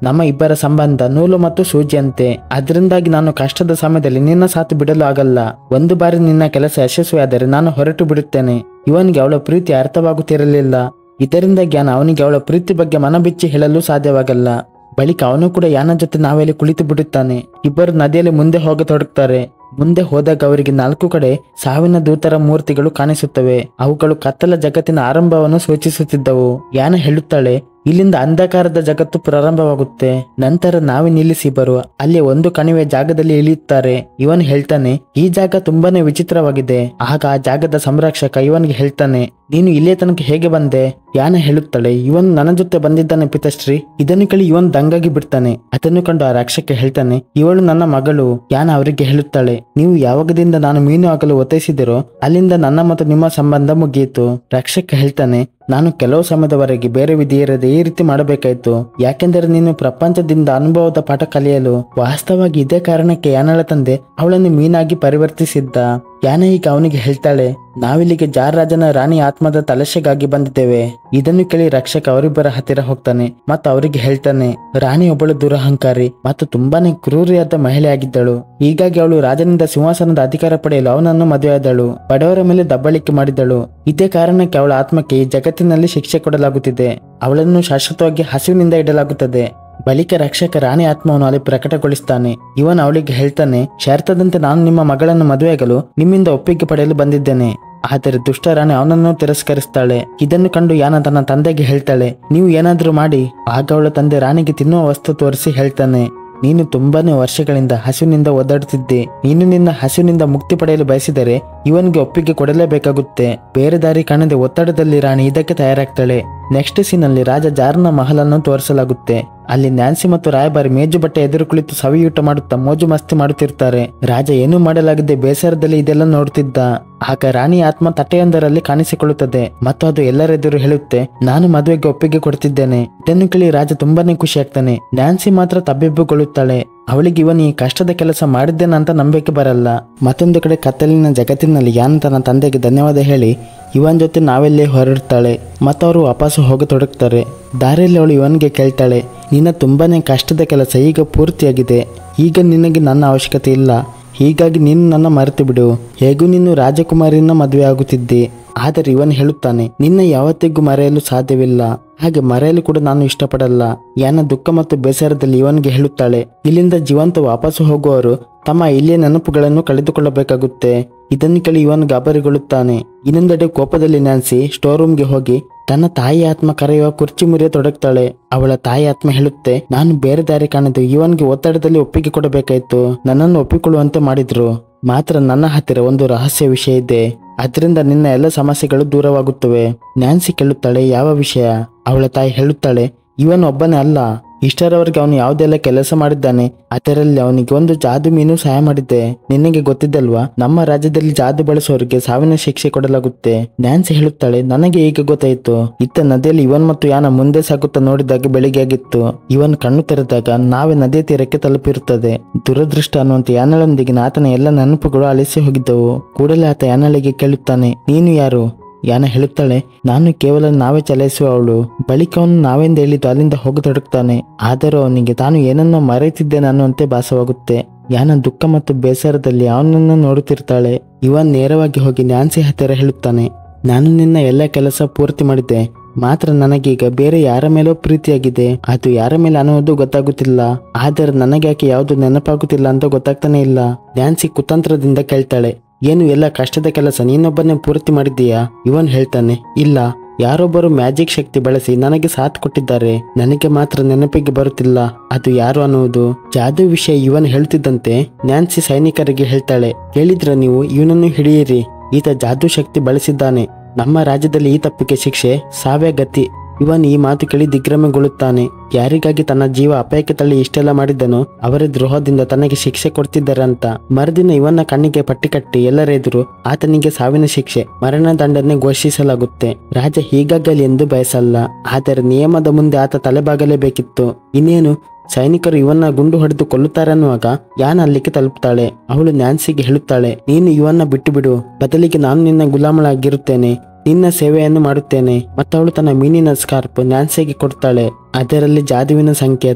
ನಮ್ಮ ಇಬ್ಬರ ಸಂಬಂಧ ನೂಲು ಮತ್ತು ಸೂಜಿಯಂತೆ ಅದರಿಂದಾಗಿ ನಾನು ಕಷ್ಟದ ಸಮಯದಲ್ಲಿ ನಿನ್ನ ಸಾಥ್ ಬಿಡಲು ಆಗಲ್ಲ ಒಂದು ಬಾರಿ ನಿನ್ನ ಕೆಲಸ ಯಶಸ್ವಿಯಾದರೆ ನಾನು ಹೊರಟು ಬಿಡುತ್ತೇನೆ ಇವನಿಗೆ ಅವಳ ಪ್ರೀತಿ ಅರ್ಥವಾಗುತ್ತಿರಲಿಲ್ಲ ಇದರಿಂದ ಜ್ಞಾನ ಅವನಿಗೆ ಅವಳ ಪ್ರೀತಿ ಬಗ್ಗೆ ಮನಬಿಚ್ಚಿ ಹೇಳಲು ಸಾಧ್ಯವಾಗಲ್ಲ ಬಳಿಕ ಅವನು ಕೂಡ ಯಾನ ಜೊತೆ ನಾವೆಲ್ಲಿ ಕುಳಿತು ಬಿಡುತ್ತಾನೆ ಇಬ್ಬರು ನದಿಯಲ್ಲಿ ಮುಂದೆ ಹೋಗತೊಡಗ್ತಾರೆ ಮುಂದೆ ಹೋದಾಗ ಅವರಿಗೆ ನಾಲ್ಕು ಕಡೆ ಸಾವಿನ ದೂತರ ಮೂರ್ತಿಗಳು ಕಾಣಿಸುತ್ತವೆ ಅವುಗಳು ಕತ್ತಲ ಜಗತ್ತಿನ ಆರಂಭವನ್ನು ಸೂಚಿಸುತ್ತಿದ್ದವು ಯಾನ ಹೇಳುತ್ತಾಳೆ ಇಲ್ಲಿಂದ ಅಂಧಕಾರದ ಜಗತ್ತು ಪ್ರಾರಂಭವಾಗುತ್ತೆ ನಂತರ ನಾವೇ ನಿಲ್ಲಿಸಿ ಬರುವ ಅಲ್ಲಿ ಒಂದು ಕಣಿವೆ ಜಾಗದಲ್ಲಿ ಇಳಿಯುತ್ತಾರೆ ಇವನ್ ಹೇಳ್ತಾನೆ ಈ ಜಾಗ ತುಂಬಾನೇ ವಿಚಿತ್ರವಾಗಿದೆ ಆಗ ಆ ಜಾಗದ ಸಂರಕ್ಷಕ ಇವನ್ಗೆ ಹೇಳ್ತಾನೆ ನೀನು ಇಲ್ಲೇ ತನಕ ಹೇಗೆ ಬಂದೆ ಯಾನ ಹೇಳುತ್ತಾಳೆ ಇವನ್ ನನ್ನ ಜೊತೆ ಬಂದಿದ್ದಾನೆ ಪಿತಶ್ರೀ ಇದನ್ನು ಕೇಳಿ ಇವನ್ ದಂಗಾಗಿ ಬಿಡ್ತಾನೆ ಅದನ್ನು ಕಂಡು ಆ ರಕ್ಷಕ ಹೇಳ್ತಾನೆ ಇವಳು ನನ್ನ ಮಗಳು ಯಾನ ಅವರಿಗೆ ಹೇಳುತ್ತಾಳೆ ನೀವು ಯಾವಾಗದಿಂದ ನಾನು ಮೀನು ಆಗಲು ಒತ್ತಾಯಿಸಿದಿರೋ ಅಲ್ಲಿಂದ ನನ್ನ ಮತ್ತು ನಿಮ್ಮ ಸಂಬಂಧ ಮುಗಿಯಿತು ರಕ್ಷಕ ಹೇಳ್ತಾನೆ ನಾನು ಕೆಲವು ಸಮಯದವರೆಗೆ ಬೇರೆ ವಿಧಿ ಇರದೆ ಈ ರೀತಿ ಮಾಡಬೇಕಾಯ್ತು ಯಾಕೆಂದರೆ ನೀನು ಪ್ರಪಂಚದಿಂದ ಅನುಭವದ ಪಾಠ ಕಲಿಯಲು ವಾಸ್ತವವಾಗಿ ಇದೇ ಕಾರಣಕ್ಕೆ ಯಾನಳ ತಂದೆ ಅವಳನ್ನು ಮೀನಾಗಿ ಪರಿವರ್ತಿಸಿದ್ದ ಯಾನ ಈಗ ಅವನಿಗೆ ಹೇಳ್ತಾಳೆ ನಾವಿಲ್ಲಿಗೆ ಜಾರ್ ರಾಜನ ರಾಣಿ ಆತ್ಮದ ತಲಶೆಗಾಗಿ ಬಂದಿದ್ದೇವೆ ಇದನ್ನು ಕೇಳಿ ರಕ್ಷಕ ಅವರಿಬ್ಬರ ಹತ್ತಿರ ಹೋಗ್ತಾನೆ ಮತ್ತು ಅವರಿಗೆ ಹೇಳ್ತಾನೆ ರಾಣಿ ಒಬ್ಬಳು ದುರಹಂಕಾರಿ ಮತ್ತು ತುಂಬಾನೇ ಕ್ರೂರಿಯಾದ ಮಹಿಳೆಯಾಗಿದ್ದಳು ಹೀಗಾಗಿ ಅವಳು ರಾಜನಿಂದ ಸಿಂಹಾಸನದ ಅಧಿಕಾರ ಪಡೆಯಲು ಅವನನ್ನು ಮದುವೆಯಾದಳು ಬಡವರ ಮೇಲೆ ದಬ್ಬಳಿಕೆ ಮಾಡಿದಳು ಇದೇ ಕಾರಣಕ್ಕೆ ಅವಳ ಆತ್ಮಕ್ಕೆ ಈ ಜಗತ್ತಿನಲ್ಲಿ ಶಿಕ್ಷೆ ಕೊಡಲಾಗುತ್ತಿದೆ ಅವಳನ್ನು ಶಾಶ್ವತವಾಗಿ ಹಸಿವಿನಿಂದ ಇಡಲಾಗುತ್ತದೆ ಬಳಿಕ ರಕ್ಷಕ ರಾಣಿ ಆತ್ಮವನ್ನು ಅಲ್ಲಿ ಪ್ರಕಟಗೊಳಿಸ್ತಾನೆ ಇವನ್ ಅವಳಿಗೆ ಹೇಳ್ತಾನೆ ಷರತ್ತದಂತೆ ನಾನು ನಿಮ್ಮ ಮಗಳನ್ನು ಮದುವೆಯಾಗಲು ನಿಮ್ಮಿಂದ ಒಪ್ಪಿಗೆ ಪಡೆಯಲು ಬಂದಿದ್ದೇನೆ ಆದರೆ ದುಷ್ಟ ರಾಣಿ ಅವನನ್ನು ತಿರಸ್ಕರಿಸ್ತಾಳೆ ಇದನ್ನು ಕಂಡು ಯಾನ ತನ್ನ ತಂದೆಗೆ ಹೇಳ್ತಾಳೆ ನೀವು ಏನಾದ್ರೂ ಮಾಡಿ ಆಗ ಅವಳ ತಂದೆ ರಾಣಿಗೆ ತಿನ್ನುವ ವಸ್ತು ತೋರಿಸಿ ಹೇಳ್ತಾನೆ ನೀನು ತುಂಬಾನೇ ವರ್ಷಗಳಿಂದ ಹಸುವಿನಿಂದ ಒದ್ದಾಡುತ್ತಿದ್ದೆ ನೀನು ನಿನ್ನ ಹಸುವಿನಿಂದ ಮುಕ್ತಿ ಪಡೆಯಲು ಬಯಸಿದರೆ ಇವನಿಗೆ ಒಪ್ಪಿಗೆ ಕೊಡಲೇಬೇಕಾಗುತ್ತೆ ಬೇರೆ ದಾರಿ ಕಾಣದೆ ಒತ್ತಡದಲ್ಲಿ ರಾಣಿ ಇದಕ್ಕೆ ತಯಾರಾಗ್ತಾಳೆ ನೆಕ್ಸ್ಟ್ ಸೀನಲ್ಲಿ ರಾಜ ಜಾರ್ನ ಮಹಲನ್ನು ತೋರಿಸಲಾಗುತ್ತೆ ಅಲ್ಲಿ ನ್ಯಾನ್ಸಿ ಮತ್ತು ರಾಯಭಾರಿ ಮೇಜು ಬಟ್ಟೆ ಎದುರು ಕುಳಿತು ಸವಿಯೂಟ ಮಾಡುತ್ತಾ ಮೋಜು ಮಸ್ತಿ ಮಾಡುತ್ತಿರ್ತಾರೆ ರಾಜ ಏನೂ ಮಾಡಲಾಗದೆ ಬೇಸರದಲ್ಲಿ ಇದೆಲ್ಲ ನೋಡುತ್ತಿದ್ದ ಆಗ ರಾಣಿ ಆತ್ಮ ತಟ್ಟೆಯೊಂದರಲ್ಲಿ ಕಾಣಿಸಿಕೊಳ್ಳುತ್ತದೆ ಮತ್ತು ಅದು ಎಲ್ಲರೆದುರು ಹೇಳುತ್ತೆ ನಾನು ಮದುವೆಗೆ ಒಪ್ಪಿಗೆ ಕೊಡ್ತಿದ್ದೇನೆ ಇದನ್ನು ಕೇಳಿ ರಾಜ ತುಂಬಾನೇ ಖುಷಿ ಆಗ್ತಾನೆ ನ್ಯಾನ್ಸಿ ಮಾತ್ರ ತಬ್ಬಿಬ್ಬುಗೊಳ್ಳುತ್ತಾಳೆ ಅವಳಿಗೆ ಇವನು ಈ ಕಷ್ಟದ ಕೆಲಸ ಮಾಡಿದ್ದೇನಂತ ನಂಬಿಕೆ ಬರಲ್ಲ ಮತ್ತೊಂದು ಕಡೆ ಕತ್ತಲಿನ ಜಗತ್ತಿನಲ್ಲಿ ಯಾನ್ ತನ್ನ ತಂದೆಗೆ ಧನ್ಯವಾದ ಹೇಳಿ ಇವನ್ ಜೊತೆ ನಾವೆಲ್ಲೇ ಹೊರಡ್ತಾಳೆ ಮತ್ತವರು ವಾಪಸ್ಸು ಹೋಗತೊಡಗ್ತಾರೆ ದಾರಿಯಲ್ಲಿ ಅವಳು ಇವನ್ಗೆ ಕೇಳ್ತಾಳೆ ನಿನ್ನ ತುಂಬಾನೇ ಕಷ್ಟದ ಕೆಲಸ ಈಗ ಪೂರ್ತಿಯಾಗಿದೆ ಈಗ ನಿನಗೆ ನನ್ನ ಅವಶ್ಯಕತೆ ಇಲ್ಲ ಹೀಗಾಗಿ ನೀನು ನನ್ನ ಮರೆತು ಬಿಡು ಹೇಗೂ ನೀನು ರಾಜಕುಮಾರಿನ ಮದುವೆ ಆಗುತ್ತಿದ್ದೆ ಆದರೆ ಇವನ್ ಹೇಳುತ್ತಾನೆ ನಿನ್ನ ಯಾವತ್ತಿಗೂ ಮರೆಯಲು ಸಾಧ್ಯವಿಲ್ಲ ಹಾಗೆ ಮರೆಯಲು ಕೂಡ ನಾನು ಇಷ್ಟಪಡಲ್ಲ ಯಾನ ದುಃಖ ಮತ್ತು ಬೇಸರದಲ್ಲಿ ಇವನ್ಗೆ ಹೇಳುತ್ತಾಳೆ ಇಲ್ಲಿಂದ ಜೀವಂತ ವಾಪಸ್ಸು ಹೋಗುವವರು ತಮ್ಮ ಇಲ್ಲಿಯ ನೆನಪುಗಳನ್ನು ಕಳೆದುಕೊಳ್ಳಬೇಕಾಗುತ್ತೆ ಇದನ್ನು ಕೇಳಿ ಇವನ್ ಗಾಬರಿಗೊಳ್ಳುತ್ತಾನೆ ಇನ್ನೊಂದೆಡೆ ಕೋಪದಲ್ಲಿ ನ್ಯಾನ್ಸಿ ಸ್ಟೋರ್ ರೂಮ್ಗೆ ಹೋಗಿ ತನ್ನ ತಾಯಿ ಆತ್ಮ ಕರೆಯುವ ಕುರ್ಚಿ ಮುರಿಯ ತೊಡಗ್ತಾಳೆ ಅವಳ ತಾಯಿ ಆತ್ಮ ಹೇಳುತ್ತೆ ನಾನು ಬೇರೆ ದಾರಿ ಕಾಣದು ಇವನ್ಗೆ ಒತ್ತಡದಲ್ಲಿ ಒಪ್ಪಿಗೆ ಕೊಡಬೇಕಾಯ್ತು ನನ್ನನ್ನು ಒಪ್ಪಿಕೊಳ್ಳುವಂತೆ ಮಾಡಿದ್ರು ಮಾತ್ರ ನನ್ನ ಹತ್ತಿರ ಒಂದು ರಹಸ್ಯ ವಿಷಯ ಇದೆ ಅದರಿಂದ ನಿನ್ನ ಎಲ್ಲ ಸಮಸ್ಯೆಗಳು ದೂರವಾಗುತ್ತವೆ ನ್ಯಾನ್ಸಿ ಕೇಳುತ್ತಾಳೆ ಯಾವ ವಿಷಯ ಅವಳ ತಾಯಿ ಹೇಳುತ್ತಾಳೆ ಇವನು ಒಬ್ಬನೇ ಅಲ್ಲ ಇಷ್ಟರವರೆಗೆ ಅವನು ಯಾವುದೆಲ್ಲ ಕೆಲಸ ಮಾಡಿದ್ದಾನೆ ಅದರಲ್ಲಿ ಅವನಿಗೆ ಒಂದು ಜಾದು ಮೀನು ಸಹಾಯ ಮಾಡಿದ್ದೆ ನಿನಗೆ ಗೊತ್ತಿದ್ದಲ್ವಾ ನಮ್ಮ ರಾಜ್ಯದಲ್ಲಿ ಜಾದು ಬಳಸೋರಿಗೆ ಸಾವಿನ ಶಿಕ್ಷೆ ಕೊಡಲಾಗುತ್ತೆ ನ್ಯಾನ್ಸಿ ಹೇಳುತ್ತಾಳೆ ನನಗೆ ಈಗ ಗೊತ್ತಾಯಿತು ಇತ್ತ ನದಿಯಲ್ಲಿ ಇವನ್ ಮತ್ತು ಯಾನ ಮುಂದೆ ಸಾಗುತ್ತಾ ನೋಡಿದಾಗ ಬೆಳಿಗ್ಗೆ ಆಗಿತ್ತು ಇವನ್ ಕಣ್ಣು ತೆರೆದಾಗ ನಾವೇ ನದಿಯ ತೀರಕ್ಕೆ ತಲುಪಿರುತ್ತದೆ ದುರದೃಷ್ಟ ಅನ್ನುವಂತೆ ಯಾನಳೊಂದಿಗಿನ ಆತನ ಎಲ್ಲ ನೆನಪುಗಳು ಅಳಿಸಿ ಹೋಗಿದ್ದವು ಕೂಡಲೇ ಆತ ಯಾನಳಿಗೆ ಕೇಳುತ್ತಾನೆ ನೀನು ಯಾರು ಯಾನ ಹೇಳುತ್ತಾಳೆ ನಾನು ಕೇವಲ ನಾವೇ ಚಲಾಯಿಸುವ ಅವಳು ಬಳಿಕ ಅವನು ನಾವೆಂದು ಹೇಳಿದ್ದು ಅಲ್ಲಿಂದ ಹೋಗತೊಡಗ್ತಾನೆ ಆದರೂ ಅವನಿಗೆ ತಾನು ಏನನ್ನೋ ಮರೆಯುತ್ತಿದ್ದೇನೆ ಅನ್ನುವಂತೆ ಭಾಸವಾಗುತ್ತೆ ಯಾನ ದುಃಖ ಮತ್ತು ಬೇಸರದಲ್ಲಿ ಅವನನ್ನು ನೋಡುತ್ತಿರ್ತಾಳೆ ಇವನ್ ನೇರವಾಗಿ ಹೋಗಿ ನ್ಯಾನ್ಸಿ ಹತ್ತಿರ ಹೇಳುತ್ತಾನೆ ನಾನು ನಿನ್ನ ಎಲ್ಲ ಕೆಲಸ ಪೂರ್ತಿ ಮಾಡಿದ್ದೆ ಮಾತ್ರ ನನಗೀಗ ಬೇರೆ ಯಾರ ಮೇಲೋ ಪ್ರೀತಿಯಾಗಿದೆ ಅದು ಯಾರ ಮೇಲೆ ಅನ್ನೋದು ಗೊತ್ತಾಗುತ್ತಿಲ್ಲ ಆದರೆ ನನಗೆ ಯಾಕೆ ಯಾವುದು ನೆನಪಾಗುತ್ತಿಲ್ಲ ಅಂತ ಗೊತ್ತಾಗ್ತಾನೆ ಇಲ್ಲ ನ್ಯಾನ್ಸಿ ಕುತಂತ್ರದಿಂದ ಕೇಳ್ತಾಳೆ ಏನು ಎಲ್ಲ ಕಷ್ಟದ ಕೆಲಸ ನೀನೊಬ್ಬನೇ ಪೂರ್ತಿ ಮಾಡಿದ್ದೀಯಾ ಇವನ್ ಹೇಳ್ತಾನೆ ಇಲ್ಲ ಯಾರೊಬ್ಬರು ಮ್ಯಾಜಿಕ್ ಶಕ್ತಿ ಬಳಸಿ ನನಗೆ ಸಾಥ್ ಕೊಟ್ಟಿದ್ದಾರೆ ನನಗೆ ಮಾತ್ರ ನೆನಪಿಗೆ ಬರುತ್ತಿಲ್ಲ ಅದು ಯಾರು ಅನ್ನುವುದು ಜಾದು ವಿಷಯ ಇವನ್ ಹೇಳ್ತಿದ್ದಂತೆ ನ್ಯಾನ್ಸಿ ಸೈನಿಕರಿಗೆ ಹೇಳ್ತಾಳೆ ಹೇಳಿದ್ರ ನೀವು ಇವನನ್ನು ಹಿಡಿಯಿರಿ ಈತ ಜಾದು ಶಕ್ತಿ ಬಳಸಿದ್ದಾನೆ ನಮ್ಮ ರಾಜ್ಯದಲ್ಲಿ ಈ ತಪ್ಪಿಗೆ ಶಿಕ್ಷೆ ಸಾವೇ ಗತಿ ಇವನ್ ಈ ಮಾತು ಕೇಳಿ ದಿಗ್ಭ್ರಮೆಗೊಳ್ಳುತ್ತಾನೆ ಯಾರಿಗಾಗಿ ತನ್ನ ಜೀವ ಅಪಾಯಕ್ಕೆ ತಳ್ಳಿ ಇಷ್ಟೆಲ್ಲ ಮಾಡಿದ್ದನೋ ಅವರ ದ್ರೋಹದಿಂದ ತನಗೆ ಶಿಕ್ಷೆ ಕೊಡ್ತಿದ್ದಾರೆ ಅಂತ ಮರುದಿನ ಇವನ ಕಣ್ಣಿಗೆ ಪಟ್ಟಿ ಕಟ್ಟಿ ಎಲ್ಲರ ಎದುರು ಆತನಿಗೆ ಸಾವಿನ ಶಿಕ್ಷೆ ಮರಣ ದಂಡನೆ ಘೋಷಿಸಲಾಗುತ್ತೆ ರಾಜ ಹೀಗಾಗಲಿ ಎಂದು ಬಯಸಲ್ಲ ಆದರೆ ನಿಯಮದ ಮುಂದೆ ಆತ ತಲೆಬಾಗಲೇಬೇಕಿತ್ತು ಇನ್ನೇನು ಸೈನಿಕರು ಇವನ್ನ ಗುಂಡು ಹೊಡೆದು ಕೊಲ್ಲುತ್ತಾರೆ ಅನ್ನುವಾಗ ಯಾನ್ ಅಲ್ಲಿಗೆ ತಲುಪ್ತಾಳೆ ಅವಳು ನ್ಯಾನ್ಸಿಗೆ ಹೇಳುತ್ತಾಳೆ ನೀನು ಇವನ್ನ ಬಿಟ್ಟು ಬಿಡು ಬದಲಿಗೆ ನಾನು ನಿನ್ನ ಗುಲಾಮಳಾಗಿರುತ್ತೇನೆ ನಿನ್ನ ಸೇವೆಯನ್ನು ಮಾಡುತ್ತೇನೆ ಮತ್ತವಳು ತನ್ನ ಮೀನಿನ ಸ್ಕಾರ್ಪ್ ನ್ಯಾನ್ಸಿಗೆ ಕೊಡ್ತಾಳೆ ಅದರಲ್ಲಿ ಜಾದುವಿನ ಸಂಕೇತ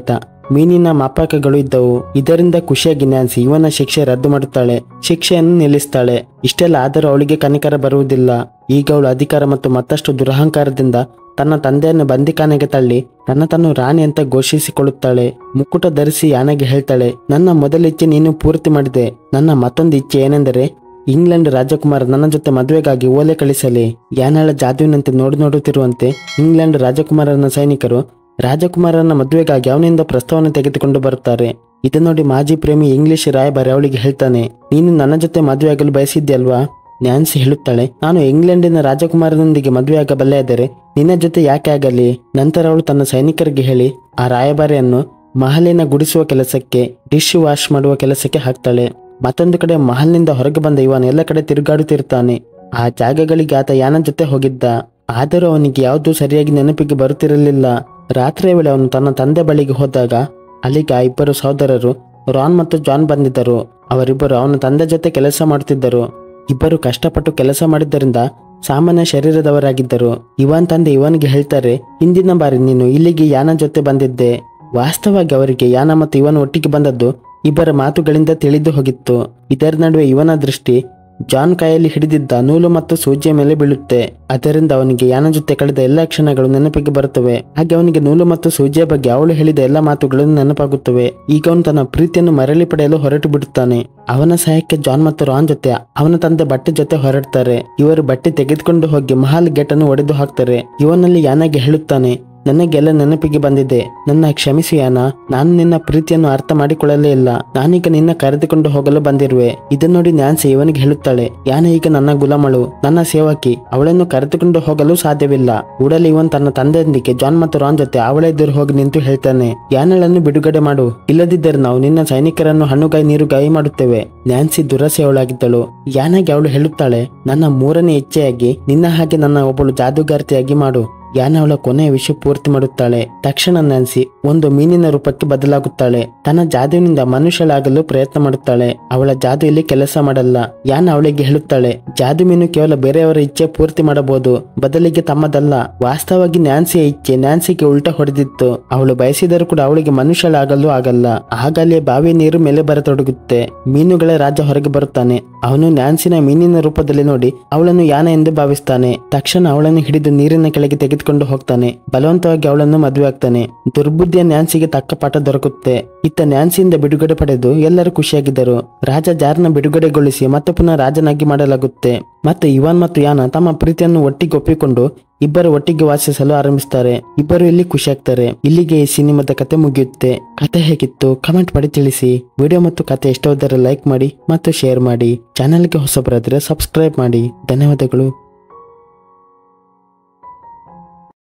ಮೀನಿನ ಮಾಪಕಗಳು ಇದ್ದವು ಇದರಿಂದ ಖುಷಿಯಾಗಿ ನ್ಯಾನ್ಸಿ ಇವನ ಶಿಕ್ಷೆ ರದ್ದು ಮಾಡುತ್ತಾಳೆ ಶಿಕ್ಷೆಯನ್ನು ನಿಲ್ಲಿಸ್ತಾಳೆ ಇಷ್ಟೆಲ್ಲ ಆದರೂ ಅವಳಿಗೆ ಕನಿಕರ ಬರುವುದಿಲ್ಲ ಈಗ ಅವಳು ಅಧಿಕಾರ ಮತ್ತು ಮತ್ತಷ್ಟು ದುರಹಂಕಾರದಿಂದ ತನ್ನ ತಂದೆಯನ್ನು ಬಂದಿಖಾನೆಗೆ ತಳ್ಳಿ ತನ್ನ ತನ್ನು ರಾಣಿ ಅಂತ ಘೋಷಿಸಿಕೊಳ್ಳುತ್ತಾಳೆ ಮುಕ್ಕುಟ ಧರಿಸಿ ಯಾನೆಗೆ ಹೇಳ್ತಾಳೆ ನನ್ನ ಮೊದಲ ಇಚ್ಛೆ ನೀನು ಪೂರ್ತಿ ಮಾಡಿದೆ ನನ್ನ ಮತ್ತೊಂದು ಇಚ್ಛೆ ಏನೆಂದರೆ ಇಂಗ್ಲೆಂಡ್ ರಾಜಕುಮಾರ ನನ್ನ ಜೊತೆ ಮದುವೆಗಾಗಿ ಓಲೆ ಕಳಿಸಲಿ ಯಾನಳ ಜಾದುವಿನಂತೆ ನೋಡು ನೋಡುತ್ತಿರುವಂತೆ ಇಂಗ್ಲೆಂಡ್ ರಾಜಕುಮಾರನ ಸೈನಿಕರು ರಾಜಕುಮಾರನ ಮದುವೆಗಾಗಿ ಅವನಿಂದ ಪ್ರಸ್ತಾವನೆ ತೆಗೆದುಕೊಂಡು ಬರುತ್ತಾರೆ ಇದು ನೋಡಿ ಮಾಜಿ ಪ್ರೇಮಿ ಇಂಗ್ಲಿಷ್ ರಾಯಭಾರಿ ಅವಳಿಗೆ ಹೇಳ್ತಾನೆ ನೀನು ನನ್ನ ಜೊತೆ ಮದುವೆಯಾಗಲು ಬಯಸಿದ್ಯಲ್ವಾ ನ್ಯಾನ್ಸಿ ಹೇಳುತ್ತಾಳೆ ನಾನು ಇಂಗ್ಲೆಂಡಿನ ರಾಜಕುಮಾರನೊಂದಿಗೆ ಮದುವೆಯಾಗಬಲ್ಲೆಯಾದರೆ ನಿನ್ನ ಜೊತೆ ಯಾಕೆ ಆಗಲಿ ನಂತರ ಅವಳು ತನ್ನ ಸೈನಿಕರಿಗೆ ಹೇಳಿ ಆ ರಾಯಭಾರಿಯನ್ನು ಮಹಲಿನ ಗುಡಿಸುವ ಕೆಲಸಕ್ಕೆ ಡಿಶ್ ವಾಶ್ ಮಾಡುವ ಕೆಲಸಕ್ಕೆ ಹಾಕ್ತಾಳೆ ಮತ್ತೊಂದು ಕಡೆ ಮಹಲ್ನಿಂದ ಹೊರಗೆ ಬಂದ ಇವನ್ ಎಲ್ಲ ಕಡೆ ತಿರುಗಾಡುತ್ತಿರ್ತಾನೆ ಆ ಜಾಗಗಳಿಗೆ ಆತ ಯಾನ ಜೊತೆ ಹೋಗಿದ್ದ ಆದರೂ ಅವನಿಗೆ ಯಾವುದೂ ಸರಿಯಾಗಿ ನೆನಪಿಗೆ ಬರುತ್ತಿರಲಿಲ್ಲ ರಾತ್ರಿಯ ವೇಳೆ ಅವನು ತನ್ನ ತಂದೆ ಬಳಿಗೆ ಹೋದಾಗ ಅಲ್ಲಿಗೆ ಆ ಇಬ್ಬರು ಸಹೋದರರು ರಾನ್ ಮತ್ತು ಜಾನ್ ಬಂದಿದ್ದರು ಅವರಿಬ್ಬರು ಅವನ ತಂದೆ ಜೊತೆ ಕೆಲಸ ಮಾಡುತ್ತಿದ್ದರು ಇಬ್ಬರು ಕಷ್ಟಪಟ್ಟು ಕೆಲಸ ಮಾಡಿದ್ದರಿಂದ ಸಾಮಾನ್ಯ ಶರೀರದವರಾಗಿದ್ದರು ಇವನ್ ತಂದೆ ಇವನಿಗೆ ಹೇಳ್ತಾರೆ ಹಿಂದಿನ ಬಾರಿ ನೀನು ಇಲ್ಲಿಗೆ ಯಾನ ಜೊತೆ ಬಂದಿದ್ದೆ ವಾಸ್ತವವಾಗಿ ಅವರಿಗೆ ಯಾನ ಮತ್ತು ಇವನ್ ಒಟ್ಟಿಗೆ ಬಂದದ್ದು ಇಬ್ಬರ ಮಾತುಗಳಿಂದ ತಿಳಿದು ಹೋಗಿತ್ತು ಇದರ ನಡುವೆ ಇವನ ದೃಷ್ಟಿ ಜಾನ್ ಕೈಯಲ್ಲಿ ಹಿಡಿದಿದ್ದ ನೂಲು ಮತ್ತು ಸೂಜಿಯ ಮೇಲೆ ಬೀಳುತ್ತೆ ಅದರಿಂದ ಅವನಿಗೆ ಯಾನ ಜೊತೆ ಕಳೆದ ಎಲ್ಲ ಕ್ಷಣಗಳು ನೆನಪಿಗೆ ಬರುತ್ತವೆ ಹಾಗೆ ಅವನಿಗೆ ನೂಲು ಮತ್ತು ಸೂಜಿಯ ಬಗ್ಗೆ ಅವಳು ಹೇಳಿದ ಎಲ್ಲ ಮಾತುಗಳು ನೆನಪಾಗುತ್ತವೆ ಈಗ ಅವನು ತನ್ನ ಪ್ರೀತಿಯನ್ನು ಮರಳಿ ಪಡೆಯಲು ಹೊರಟು ಬಿಡುತ್ತಾನೆ ಅವನ ಸಹಾಯಕ್ಕೆ ಜಾನ್ ಮತ್ತು ರಾನ್ ಜೊತೆ ಅವನ ತಂದೆ ಬಟ್ಟೆ ಜೊತೆ ಹೊರಡ್ತಾರೆ ಇವರು ಬಟ್ಟೆ ತೆಗೆದುಕೊಂಡು ಹೋಗಿ ಮಹಾಲ್ ಗೇಟ್ ಅನ್ನು ಒಡೆದು ಹಾಕ್ತಾರೆ ಇವನಲ್ಲಿ ಯಾನಾಗೆ ಹೇಳುತ್ತಾನೆ ನನಗೆಲ್ಲ ನೆನಪಿಗೆ ಬಂದಿದೆ ನನ್ನ ಕ್ಷಮಿಸು ಯಾನ ನಾನು ನಿನ್ನ ಪ್ರೀತಿಯನ್ನು ಅರ್ಥ ಮಾಡಿಕೊಳ್ಳಲೇ ಇಲ್ಲ ನಾನೀಗ ನಿನ್ನ ಕರೆದುಕೊಂಡು ಹೋಗಲು ಬಂದಿರುವೆ ಇದನ್ನ ನೋಡಿ ನ್ಯಾನ್ಸಿ ಇವನಿಗೆ ಹೇಳುತ್ತಾಳೆ ಯಾನ ಈಗ ನನ್ನ ಗುಲಾಮಳು ನನ್ನ ಸೇವಕಿ ಅವಳನ್ನು ಕರೆದುಕೊಂಡು ಹೋಗಲು ಸಾಧ್ಯವಿಲ್ಲ ಕೂಡಲೇ ಇವನ್ ತನ್ನ ತಂದೆಯೊಂದಿಗೆ ಜಾನ್ ಮತ್ತು ರಾನ್ ಜೊತೆ ಅವಳ ಎದುರು ಹೋಗಿ ನಿಂತು ಹೇಳ್ತಾನೆ ಯಾನಳನ್ನು ಬಿಡುಗಡೆ ಮಾಡು ಇಲ್ಲದಿದ್ದರೆ ನಾವು ನಿನ್ನ ಸೈನಿಕರನ್ನು ಹಣ್ಣುಗಾಯಿ ನೀರುಗಾಯಿ ಮಾಡುತ್ತೇವೆ ನ್ಯಾನ್ಸಿ ದುರಸೆಯವಳಾಗಿದ್ದಳು ಯಾನಾಗಿ ಅವಳು ಹೇಳುತ್ತಾಳೆ ನನ್ನ ಮೂರನೇ ಇಚ್ಛೆಯಾಗಿ ನಿನ್ನ ಹಾಗೆ ನನ್ನ ಒಬ್ಬಳು ಜಾದೂಗಾರ್ತಿಯಾಗಿ ಮಾಡು ಯಾನ ಅವಳ ಕೊನೆಯ ವಿಷಯ ಪೂರ್ತಿ ಮಾಡುತ್ತಾಳೆ ತಕ್ಷಣ ನ್ಯಾನ್ಸಿ ಒಂದು ಮೀನಿನ ರೂಪಕ್ಕೆ ಬದಲಾಗುತ್ತಾಳೆ ತನ್ನ ಜಾದುವಿನಿಂದ ಮನುಷ್ಯಳಾಗಲು ಪ್ರಯತ್ನ ಮಾಡುತ್ತಾಳೆ ಅವಳ ಜಾದು ಇಲ್ಲಿ ಕೆಲಸ ಮಾಡಲ್ಲ ಯಾನ ಅವಳಿಗೆ ಹೇಳುತ್ತಾಳೆ ಜಾದು ಮೀನು ಕೇವಲ ಬೇರೆಯವರ ಇಚ್ಛೆ ಪೂರ್ತಿ ಮಾಡಬಹುದು ಬದಲಿಗೆ ತಮ್ಮದಲ್ಲ ವಾಸ್ತವವಾಗಿ ನ್ಯಾನ್ಸಿಯ ಇಚ್ಛೆ ನ್ಯಾನ್ಸಿಗೆ ಉಲ್ಟಾ ಹೊಡೆದಿತ್ತು ಅವಳು ಬಯಸಿದರೂ ಕೂಡ ಅವಳಿಗೆ ಮನುಷ್ಯಳಾಗಲು ಆಗಲ್ಲ ಆಗಲೇ ಬಾವಿ ನೀರು ಮೇಲೆ ಬರತೊಡಗುತ್ತೆ ಮೀನುಗಳ ರಾಜ ಹೊರಗೆ ಬರುತ್ತಾನೆ ಅವನು ನ್ಯಾನ್ಸಿನ ಮೀನಿನ ರೂಪದಲ್ಲಿ ನೋಡಿ ಅವಳನ್ನು ಯಾನ ಎಂದು ಭಾವಿಸ್ತಾನೆ ತಕ್ಷಣ ಅವಳನ್ನು ಹಿಡಿದು ನೀರಿನ ಕೆಳಗೆ ತೆಗೆದುಕೊಂಡು ಹೋಗ್ತಾನೆ ಬಲವಂತವಾಗಿ ಅವಳನ್ನು ಮದುವೆ ಆಗ್ತಾನೆ ದುರ್ಬುದ್ಧಿಯ ನ್ಯಾನ್ಸಿಗೆ ತಕ್ಕ ಪಾಠ ದೊರಕುತ್ತೆ ಇತ್ತ ನ್ಯಾನ್ಸಿಯಿಂದ ಬಿಡುಗಡೆ ಪಡೆದು ಎಲ್ಲರೂ ಖುಷಿಯಾಗಿದ್ದರು ರಾಜ ಜಾರ್ನ ಬಿಡುಗಡೆಗೊಳಿಸಿ ಮತ್ತೆ ಪುನಃ ರಾಜನಾಗಿ ಮಾಡಲಾಗುತ್ತೆ ಮತ್ತೆ ಇವಾನ್ ಮತ್ತು ಯಾನ ತಮ್ಮ ಪ್ರೀತಿಯನ್ನು ಒಟ್ಟಿಗೆ ಒಪ್ಪಿಕೊಂಡು ಇಬ್ಬರು ಒಟ್ಟಿಗೆ ವಾಸಿಸಲು ಆರಂಭಿಸ್ತಾರೆ ಇಬ್ಬರು ಇಲ್ಲಿ ಖುಷಿಯಾಗ್ತಾರೆ ಇಲ್ಲಿಗೆ ಈ ಸಿನಿಮಾದ ಕತೆ ಮುಗಿಯುತ್ತೆ ಕತೆ ಹೇಗಿತ್ತು ಕಮೆಂಟ್ ಮಾಡಿ ತಿಳಿಸಿ ವಿಡಿಯೋ ಮತ್ತು ಕತೆ ಇಷ್ಟವಾದರೆ ಲೈಕ್ ಮಾಡಿ ಮತ್ತು ಶೇರ್ ಮಾಡಿ ಚಾನೆಲ್ಗೆ ಹೊಸಬರಾದರೆ ಸಬ್ಸ್ಕ್ರೈಬ್ ಮಾಡಿ ಧನ್ಯವಾದಗಳು